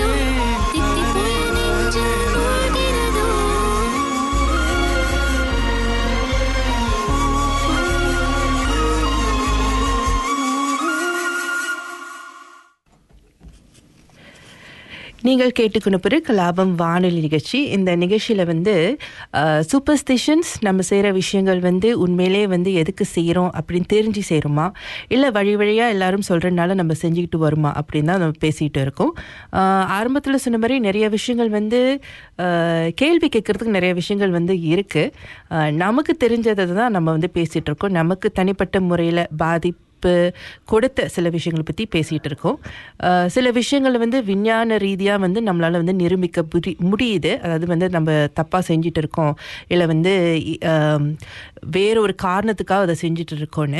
நீங்கள் கேட்டுக்கொண்டு கலாபம் வானொலி நிகழ்ச்சி இந்த நிகழ்ச்சியில் வந்து சூப்பர்ஸ்டிஷன்ஸ் நம்ம செய்கிற விஷயங்கள் வந்து உண்மையிலே வந்து எதுக்கு செய்கிறோம் அப்படின்னு தெரிஞ்சு செய்கிறோமா இல்லை வழி வழியாக எல்லாரும் சொல்கிறனால நம்ம செஞ்சுக்கிட்டு வருமா அப்படின்னு தான் நம்ம பேசிகிட்டு இருக்கோம் ஆரம்பத்தில் சொன்ன மாதிரி நிறைய விஷயங்கள் வந்து ஆஹ், கேள்வி கேட்கறதுக்கு நிறைய விஷயங்கள் வந்து இருக்குது நமக்கு தெரிஞ்சதை தான் நம்ம வந்து பேசிகிட்டு இருக்கோம் நமக்கு தனிப்பட்ட முறையில் பாதிப்பு இப்போ கொடுத்த சில விஷயங்களை பற்றி பேசிகிட்டு இருக்கோம் அஹ் சில விஷயங்கள் வந்து விஞ்ஞான ரீதியாக வந்து நம்மளால் வந்து நிரூபிக்க புரி முடியுது அதாவது வந்து நம்ம தப்பாக செஞ்சுட்டு இருக்கோம் இல்லை வந்து இ- ஆம், வேற ஒரு காரணத்துக்காக அதை செஞ்சுட்டு இருக்கோன்னு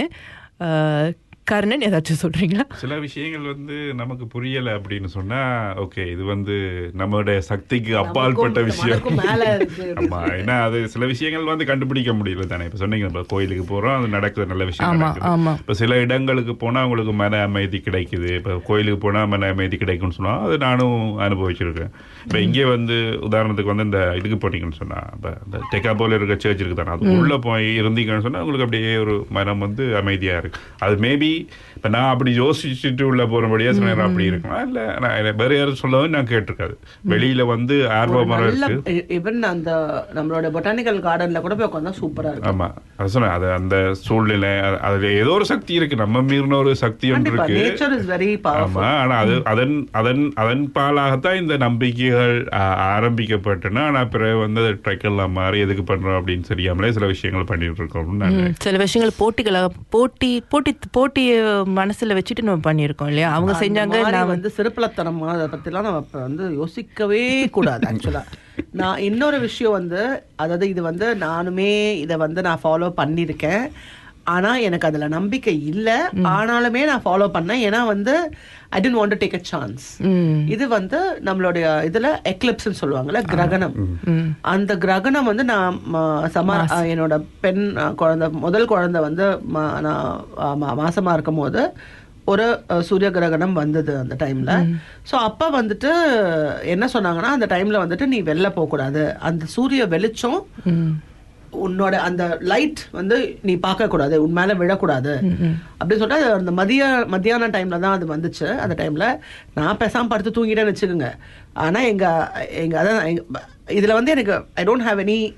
அஹ் கர்ணன் ஏதாச்சும் சொல்கிறீங்களா சில விஷயங்கள் வந்து நமக்கு புரியல அப்படின்னு சொன்னா ஓகே இது வந்து நம்மளுடைய சக்திக்கு அப்பாற்பட்ட விஷயம் மனக்கும் மேல இருக்கு ஆமா ஏன்னா அது சில விஷயங்கள் வந்து கண்டுபிடிக்க முடியல தானே இப்ப சொன்னீங்க இப்ப கோயிலுக்கு போறோம் அது நடக்குது நல்ல விஷயம் ஆமா, நடக்குது. ஆமா. இப்ப சில இடங்களுக்கு போனா உங்களுக்கு மன அமைதி கிடைக்குது இப்ப கோயிலுக்கு போனா மன அமைதி கிடைக்கும்னு சொன்னா அது நானும் அனுபவிச்சிருக்கேன் இப்ப இங்கே வந்து உதாரணத்துக்கு வந்து இந்த இதுக்கு போனீங்கன்னு சொன்னா இப்ப இந்த டெக்காபோல இருக்க சர்ச் இருக்கு தானே அது உள்ள போய் இருந்தீங்கன்னு சொன்னா உங்களுக்கு அப்படியே ஒரு மனம் வந்து அமைதியா இருக்கு அது மேபி இப்ப நான் அப்படி யோசிச்சுட்டு உள்ள போறபடியா சில நேரம் அப்படி இருக்கலாம் இல்ல நான் வேற யாரும் சொல்லவும் நான் கேட்டிருக்காது வெளியில வந்து ஆர்வமரம் நல்ல இருக்கு ஈவன் அந்த நம்மளோட பொட்டானிக்கல் கார்டன்ல கூட போய் உட்காந்தா சூப்பரா இருக்கும் ஆமா அது சொன்னேன் அது அந்த சூழ்நிலை அது- அதுல ஏதோ ஒரு சக்தி இருக்கு நம்ம மீறின ஒரு சக்தி ஒன்று கண்டிப்பா இருக்கு நேச்சர் இஸ் வெரி ஆமா பவர்ஃபுல் ஆனா அது அதன் அதன் அதன் பாலாகத்தான் இந்த நம்பிக்கைகள் ஆ, ஆரம்பிக்கப்பட்டன ஆனா பிறகு வந்து அது ட்ரைக்கெல்லாம் மாறி எதுக்கு பண்றோம் அப்படின்னு தெரியாமலே சில விஷயங்கள் பண்ணிட்டு இருக்கோம்னு நான் ம், சில விஷயங்கள் போட்டிகளாக போட்டி போட்டி போட்டியை மனசுல வச்சுட்டு நம்ம பண்ணியிருக்கோம் இல்லையா அவங்க செஞ்சாங்க அந்த மாதிரி நான் வந்து வந்து சிறுபலத்தனம் அதை பத்திலாம் நம்ம இப்ப வந்து யோசிக்கவே கூடாது ஆக்சுவலா நான் இன்னொரு விஷயம் வந்து அதாவது இது வந்து நானுமே இதை வந்து நான் ஃபாலோ பண்ணியிருக்கேன் ஆனா எனக்கு அதுல நம்பிக்கை இல்ல ஆனாலுமே நான் ஃபாலோ பண்ணேன் ஏன்னா வந்து I didn't want take a chance ம், இது வந்து நம்மளுடைய இதுல எக்லிப்ஸ் சொல்லுவாங்கல்ல கிரகணம் அந்த கிரகணம் வந்து நான் ம- சம என்னோட பெண் அஹ், குழந்தை முதல் குழந்தை வந்து ம- நான் அஹ், மா- மாசமா இருக்கும் போது ஒரு அஹ், சூரிய கிரகணம் வந்தது அந்த டைம்ல ஸோ அப்ப வந்துட்டு என்ன சொன்னாங்கன்னா அந்த டைம்ல வந்துட்டு நீ வெளில போக கூடாது அந்த சூரிய வெளிச்சம் ம், உன்னோட அந்த லைட் வந்து நீ பார்க்க கூடாது உன் மேல விழக்கூடாது அப்படின்னு சொல்லிட்டு அது அந்த மதிய மத்தியான டைம்ல தான் அது வந்துச்சு அந்த டைம்ல நான் பேசாம படுத்து தூங்கிட்டேன்னு வச்சுக்கோங்க ஆனா எங்க எங்க அதான் எங்க- இதுல வந்து எனக்கு ஐ டோன்ட் ஹாவ் எனி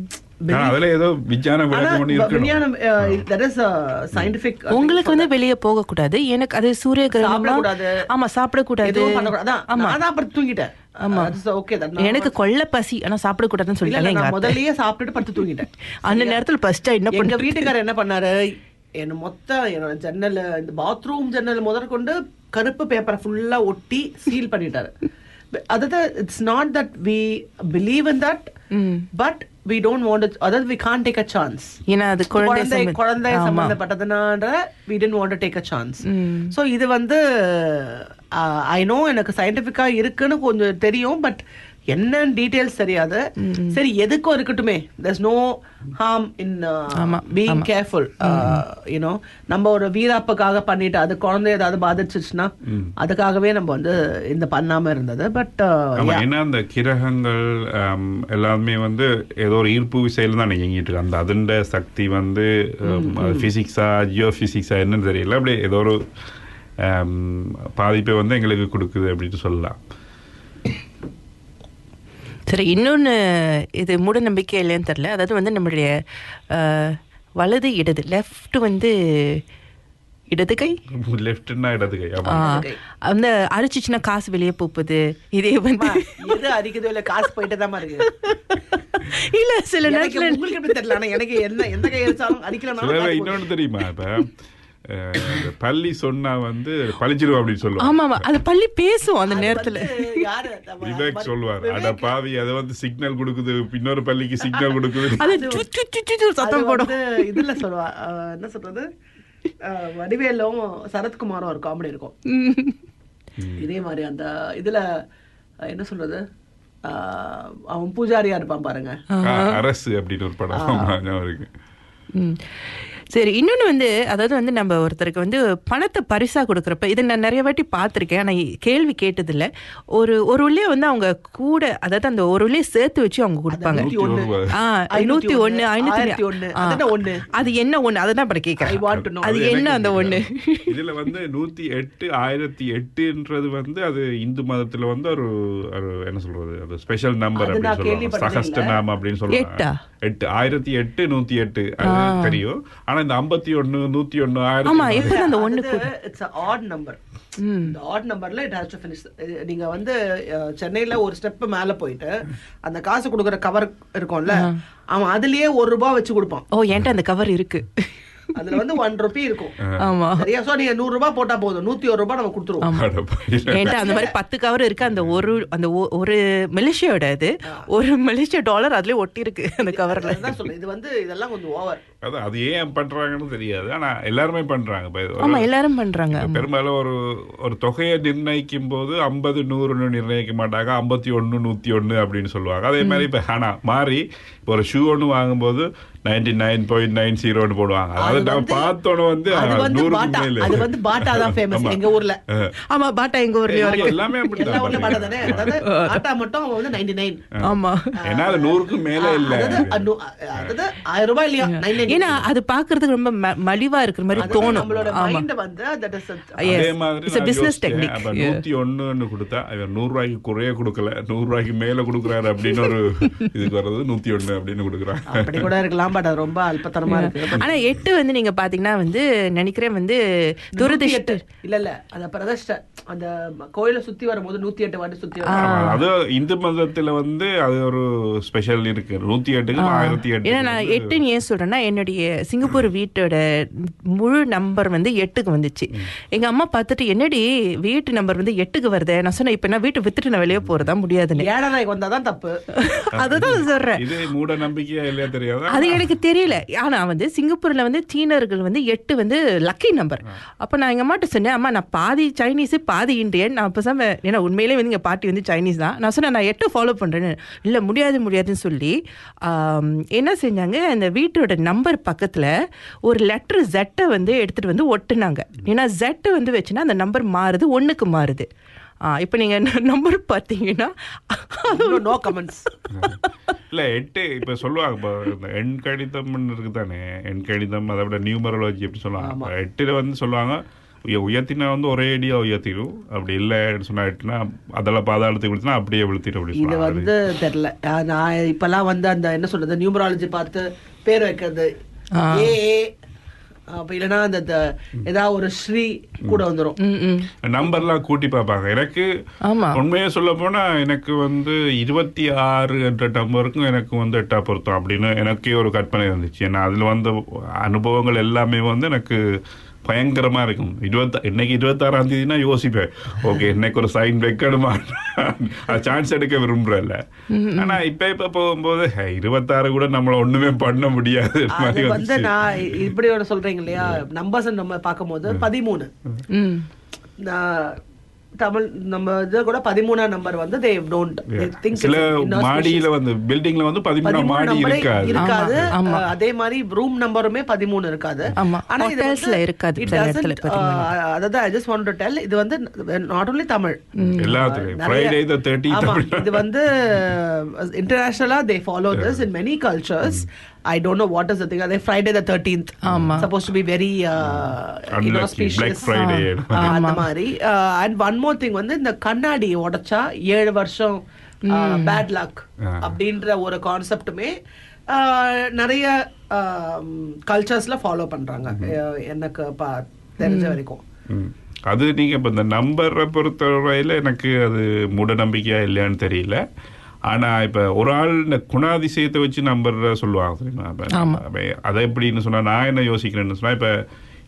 ஆனா அதுல ஏதோ விஞ்ஞான ஆனா விளக்கம் ஒண்ணு இருக்கணும் விஞ்ஞானம் தட் இஸ் சயின்டிபிக் உங்களுக்கு வந்து வெளியே போக கூடாது எனக்கு அது சூரிய கிரகணமா சாப்பிடக்கூடாது. ஆமா சாப்பிடக்கூடாது எதுவும் பண்ணக்கூடாது அதான் ஆமா நான் தான் படுத்து தூங்கிட்டேன் ஆமா. ஓகே எனக்கு கொள்ள பசி ஆனா சாப்பிடக்கூடாதுன்னு இல்ல சொல்லிட்டாங்க இல்ல, எங்க நான் அத்தை. முதல்லயே சாப்பிட்டுட்டு படுத்து தூங்கிட்டேன் அந்த நேரத்துல ஃபர்ஸ்ட் என்ன எங்க பண்ண வீட்டுக்காரர் என்ன பண்ணாரு என்ன மொத்த என்னோட ஜன்னல் இந்த பாத்ரூம் ஜன்னல் முதற்கொண்டு கருப்பு பேப்பரை ஃபுல்லா ஒட்டி சீல் பண்ணிட்டாரு அதாவது it's not that we believe in that but we don't want அதாவது we can't take a chance ஏன்னா அது குழந்தை குழந்தை சம்பந்த- குழந்தை ஆமா. சம்பந்தப்பட்டதுனால we didn't want take a chance so இது வந்து ஐ நோ எனக்கு சயின்டிஃபிக்கா இருக்குன்னு கொஞ்சம் தெரியும் பட் என்ன டீடைல்ஸ் தெரியாது சரி எதுக்கும் இருக்கட்டுமே there's நோ ஹார்ம் இன் ஆமா, பீயிங் கேர்ஃபுல் யூனோ நம்ம ஒரு வீராப்புக்காக பண்ணிட்டு அது குழந்தை ஏதாவது பாதிச்சிச்சுன்னா அதுக்காகவே நம்ம வந்து இந்த பண்ணாம இருந்தது பட் ஆமா ஏன்னா அந்த கிரகங்கள் ஆம், எல்லாமே வந்து ஏதோ ஒரு ஈர்ப்பு விசையில தான் இயங்கிட்டு இருக்கு அந்த அதுண்ட சக்தி வந்து பிசிக்ஸா ஜியோ பிசிக்ஸா என்னன்னு தெரியல அப்படியே ஏதோ ஒரு ஆம், பாதிப்பை வந்து எங்களுக்கு கொடுக்குது அப்படின்னு சொல்லலாம் சரி இன்னொன்று இது மூட நம்பிக்கை இல்லையான்னு தெரில அதாவது வந்து நம்மளுடைய அஹ், வலது இடது லெஃப்ட் வந்து இடது கை லெஃப்ட்னா இடது கை ஆமா ஆ, அந்த அரைச்சிச்சுன்னா காசு வெளியே போகுது இதே வந்து எது அடிக்குதோ இல்ல காசு போயிட்டு தான் இருக்கு இல்ல சில எனக்கு நேரத்துல உங்களுக்கு எப்படி தெரியல ஆனா எனக்கு என்ன எந்த கை அடிச்சாலும் சில அடிக்கலனாலும் இன்னொன்னு தெரியுமா இப்ப அஹ், இந்த பள்ளி சொன்னா வந்து பழிச்சிருவோம் அப்படின்னு சொல்லுவாங்க ஆமா ஆமா அது பள்ளி பேசும் அந்த நேரத்துல யாரு நம்ம விவேக் சொல்லுவார் அட விவேக் பாவி அதை வந்து சிக்னல் கொடுக்குது இன்னொரு பள்ளிக்கு சிக்னல் கொடுக்குது அது சு, சு, சு, சு, சு சத்தம் அது போடும் வந்து இதுல சொல்லுவா அஹ், என்ன சொல்றது அஹ், வடிவேலும் சரத்குமாரும் ஒரு காமெடி இருக்கும் இதே மாதிரி அந்த இதுல அஹ், என்ன சொல்றது அஹ், அவன் பூஜாரியா இருப்பான் பாருங்க அ- அரசு அப்படின்னு ஒரு படம் ஆமா, ஞாபகம் இருக்கு ம். சரி இன்னொன்று வந்து அதாவது வந்து நம்ம ஒருத்தருக்கு வந்து பணத்தை பரிசா கொடுக்குறப்ப இதை நான் நிறைய வாட்டி பார்த்துருக்கேன் ஆனால் கேள்வி கேட்டதில்ல ஒரு ஒரு உள்ளே வந்து அவங்க கூட அதாவது அந்த ஒரு உள்ளே சேர்த்து வச்சு அவங்க கொடுப்பாங்க நூத்தி ஒண்ணு. ஆ நூத்தி ஒண்ணு ஐநூத்தி ஒண்ணு. ஆ. அது என்ன ஒண்ணு? அது என்ன ஒண்ணு அதை தான் இப்ப ஐ கேட்கறேன் வாண்ட் டு நோ அது என்ன அந்த ஒண்ணு இதுல வந்து நூத்தி எட்டு ஆயிரத்தி எட்டுன்றது வந்து அது இந்து மதத்துல வந்து ஒரு ஒரு என்ன சொல்றது அது ஸ்பெஷல் நம்பர் அது நான் அப்படின்னு சொல்லுவாங்க கேள்விப்பட்டதே சகஸ்ட இல்ல. நாமம் அப்படின்னு எட்டா? சொல்லுவாங்க எட்டு ஆயிரத்தி எட்டு நூத்தி எட்டு அது தெரியும் ஆனா இந்த ஐம்பத்தி ஒண்ணு நூத்தி ஒண்ணு ஆமா ஆயிரத்தி எப்படி அந்த ஒண்ணு இட்ஸ் ஆட் நம்பர் இந்த ஆட் நம்பர்ல இட் ஹேஸ் டு ஃபினிஷ் நீங்க வந்து அஹ், சென்னையில ஒரு ஸ்டெப் மேல போயிட்டு அந்த காசு கொடுக்குற கவர் இருக்கும்ல அவன் அதுலயே ஒரு ரூபாய் வச்சு கொடுப்பான் ஓ என்கிட்ட அந்த கவர் இருக்கு அதுல வந்து ஒன் ருபி இருக்கும் ஆமா சரியா சோ நீங்க நூறு ரூபாய் போட்டா போதும் நூத்தி ஒரு ரூபாய் நம்ம கொடுத்துருவோம் அட பையன். என்கிட்ட அந்த மாதிரி பத்து கவர் இருக்கு அந்த ஒரு அந்த ஒ- ஒரு மலேசியாவோட இது ஒரு மலேசியா டாலர் அதுலயே ஒட்டி இருக்கு அந்த கவர்ல அதான் சொல்றேன் இது வந்து இதெல்லாம் கொஞ்சம் ஓவர் அதான் அது ஏன் பண்றாங்கன்னு தெரியாது ஆனா எல்லாருமே பண்றாங்க இப்ப இது ஒரு- ஆமா எல்லாரும் பண்றாங்க இப்ப பெரும்பாலும் ஒரு ஒரு தொகையை நிர்ணயிக்கும் போது ஐம்பது நூறுன்னு நிர்ணயிக்க மாட்டாங்க ஐம்பத்தி ஒன்னு நூத்தி ஒன்னு அப்படின்னு சொல்லுவாங்க அதே மாதிரி இப்ப ஆனா மாறி இப்ப ஒரு ஷூ ஒன்னு வாங்கும்போது நைன்டி நைன் பாயிண்ட் நைன் ஜீரோன்னு போடுவாங்க அதாவது நம்ம பார்த்தோன்னு வந்து அது வந்து நூறுக்கு பாட்டா மேல அது வந்து பாட்டா தான் ஃபேமஸ் ஆமா. எங்க ஊர்ல ஆமா பாட்டா எங்க ஊர்லயும் எல்லாமே- இருக்கு எல்லாமே எல்லா ஊர்ல பாட்டா தானே அப்படிதான் அதாவது பாட்டா மட்டும் அவன் வந்து நைன்டி நைன் ஆமா ஏன்னா அது நூறுக்கு மேல இல்ல அதாவது அன்னு- அதாவது ஆயிரம் ரூபாய் இல்லையா நைன் ஏன்னா அது பாக்குறதுக்கு ரொம்ப ம- மலிவா இருக்கிற மாதிரி தோணும் நம்மளோட ஆமா மைண்ட் வந்து that is a- Yes. அதே மாதிரி It's a நான் business யோசிச்சேன். technique. அப்ப Yeah. நூத்தி ஒண்ணுன்னு கொடுத்தா இவர் நூறு ரூபாய்க்கு குறைய கொடுக்கல நூறு ரூபாய்க்கு மேல கொடுக்குறாரு அப்படின்னு ஒரு இதுக்கு வர்றது நூத்தி ஒண்ணு அப்படின்னு கொடுக்குறாங்க அப்படி கூட இருக்கலாம் பட் அது ரொம்ப அல்பத்தனமா இருக்கு ஆனா எட்டு வந்து நீங்க பாத்தீங்கன்னா வந்து நினைக்கிறேன் வந்து நூத்தி துரதிஷ்ட எட்டு இல்ல இல்ல அந்த பிரதிஷ்டை அந்த கோயிலை சுத்தி வரும்போது நூத்தி எட்டு வாட்டி சுத்தி வரும் ஆமா, அது இந்து மதத்துல வந்து அது ஒரு ஸ்பெஷல் இருக்கு நூத்தி எட்டுக்கு ஆயிரத்தி எட்டு ஏன்னா நான் எட்டுன்னு ஏன் சொல்றேன்னா என்னுடைய சிங்கப்பூர் வீட்டோட முழு நம்பர் வந்து எட்டுக்கு வந்துச்சு எங்க அம்மா பார்த்துட்டு என்னடி வீட்டு நம்பர் வந்து எட்டுக்கு வருதே நான் சொன்னேன் இப்ப நான் வீட்டை வித்துட்டு நான் வெளியே போறதா முடியாதுன்னு ஏழரைக்கு வந்தாதான் தப்பு அதுதான் சொல்றேன் இது மூட நம்பிக்கையா இல்லையா தெரியாதா அது எனக்கு தெரியல ஆனா வந்து சிங்கப்பூர்ல வந்து சீனர்கள் வந்து எட்டு வந்து லக்கி நம்பர் அப்ப நான் எங்க அம்மாட்ட சொன்னேன் அம்மா நான் பாதி சைனீஸ் பாதி இந்தியன் நான் பேசாம ஏன்னா உண்மையிலே வந்து எங்க பாட்டி வந்து சைனீஸ் தான் நான் சொன்னேன் நான் எட்டு ஃபாலோ பண்றேன்னு இல்ல முடியாது முடியாதுன்னு சொல்லி ஆம், என்ன செஞ்சாங்க அந்த வீட்டோட நம்பர் பக்கத்துல ஒரு லெட்டர் ஜெட்டை வந்து எடுத்துட்டு வந்து ஒட்டுனாங்க ஏன்னா ஜெட்டு வந்து வச்சுன்னா அந்த நம்பர் மாறுது ஒண்ணுக்கு மாறுது ஆ, இப்ப நீங்க நம்பர் பார்த்தீங்கன்னா நோ கமெண்ட்ஸ் இல்ல எட்டு இப்ப சொல்லுவாங்க இப்ப இந்த எண் கணிதம்னு இருக்கு தானே எண் கணிதம் அதை விட நியூமரலஜி எப்படி சொல்லுவாங்க இப்ப எட்டுல வந்து சொல்லுவாங்க உய- உயர்த்தினா வந்து ஒரே அடியா உயர்த்திடும் அப்படி இல்லைன்னு சொன்னா எட்டுனா அதெல்லாம் பாதாளத்துக்கு விழுத்தினா அப்படியே விழுத்திடும் அப்படி இது சொல்லுவாங்க வந்து தெரியல ஆஹ் நான் இப்பெல்லாம் வந்து அந்த என்ன சொல்றது நியூமராலஜி பார்த்து பேர் வைக்கிறது ஏ ஏ அப்ப இல்லைன்னா அந்த த- ஏதாவது ஒரு ஸ்ரீ கூட வந்துரும் ம், ம். நம்பர்லாம் கூட்டி பார்ப்பாங்க எனக்கு ஆமா உண்மையை சொல்ல போனா எனக்கு வந்து இருபத்தி ஆறு என்ற நம்பருக்கும் எனக்கு வந்து எட்டா பொருத்தம் அப்படின்னு எனக்கே ஒரு கற்பனை இருந்துச்சு ஏன்னா அதுல வந்த அனுபவங்கள் எல்லாமே வந்து எனக்கு பயங்கரமா இருக்கும் இருபத்தி இன்னைக்கு இருபத்தாறாம் தேதினா யோசிப்பேன் ஓகே இன்னைக்கு ஒரு சைன் வைக்கணுமா அது சான்ஸ் எடுக்க விரும்புறேன்ல ஆனா இப்ப இப்ப போகும்போது "ஹே, இருபத்தாறு கூட நம்மள ஒண்ணுமே பண்ண முடியாது அது மாதிரி வந்து வந்துச்சு. நான் இப்படி ஒரு சொல்றீங்க இல்லையா நம்பர்ஸ் நம்ம பார்க்கும்போது பதிமூணு ம் நான் தமிழ் நம்ம இது கூட பதிமூணாம் நம்பர் வந்து தே டோன்ட் திங்க் சில மாடியில வந்து பில்டிங்ல வந்து பதிமூணாம் மாடி இருக்காது இருக்காது ஆமா, ஆமா. அஹ், அதே மாதிரி ரூம் நம்பருமே பதிமூணு இருக்காது ஆமா. ஆனா இது Hotelsல வந்து இருக்காது it சில doesn't, இடத்துல அஹ், அதாவது I just want to tell இது வந்து நாட் only தமிழ் எல்லாத்துலயும் நிறைய- ஃப்ரைடே த தேர்ட்டி ஆமா, இது வந்து இன்டர்நேஷனலா they follow this in many cultures I don't know what is the thing அதே ஃப்ரைடே த தேர்ட்டீன்த் ஆமா. Suppose to be very Unlucky, Black Friday. அந்த மாதிரி அண்ட் ஒன் மோர் திங் வந்து இந்த கண்ணாடி உடைச்சா ஏழு வருஷம் பேட் லக் அப்படின்ற ஒரு கான்செப்டுமே நிறைய கல்ச்சர்ஸ்ல ஃபாலோ பண்றாங்க அஹ், எனக்கு பா- தெரிஞ்ச வரைக்கும் ம். அது நீங்க இப்ப இந்த நம்பரை பொறுத்தவரையில எனக்கு அது மூட நம்பிக்கையா இல்லையான்னு தெரியல ஆனா இப்ப ஒரு ஆள் இந்த குணாதிசயத்தை வச்சு நம்பர் சொல்லுவாங்க தெரியுமா இப்ப- ஆமா. அப்ப அதை எப்படின்னு சொன்னா நான் என்ன யோசிக்கிறேன்னு சொன்னா இப்ப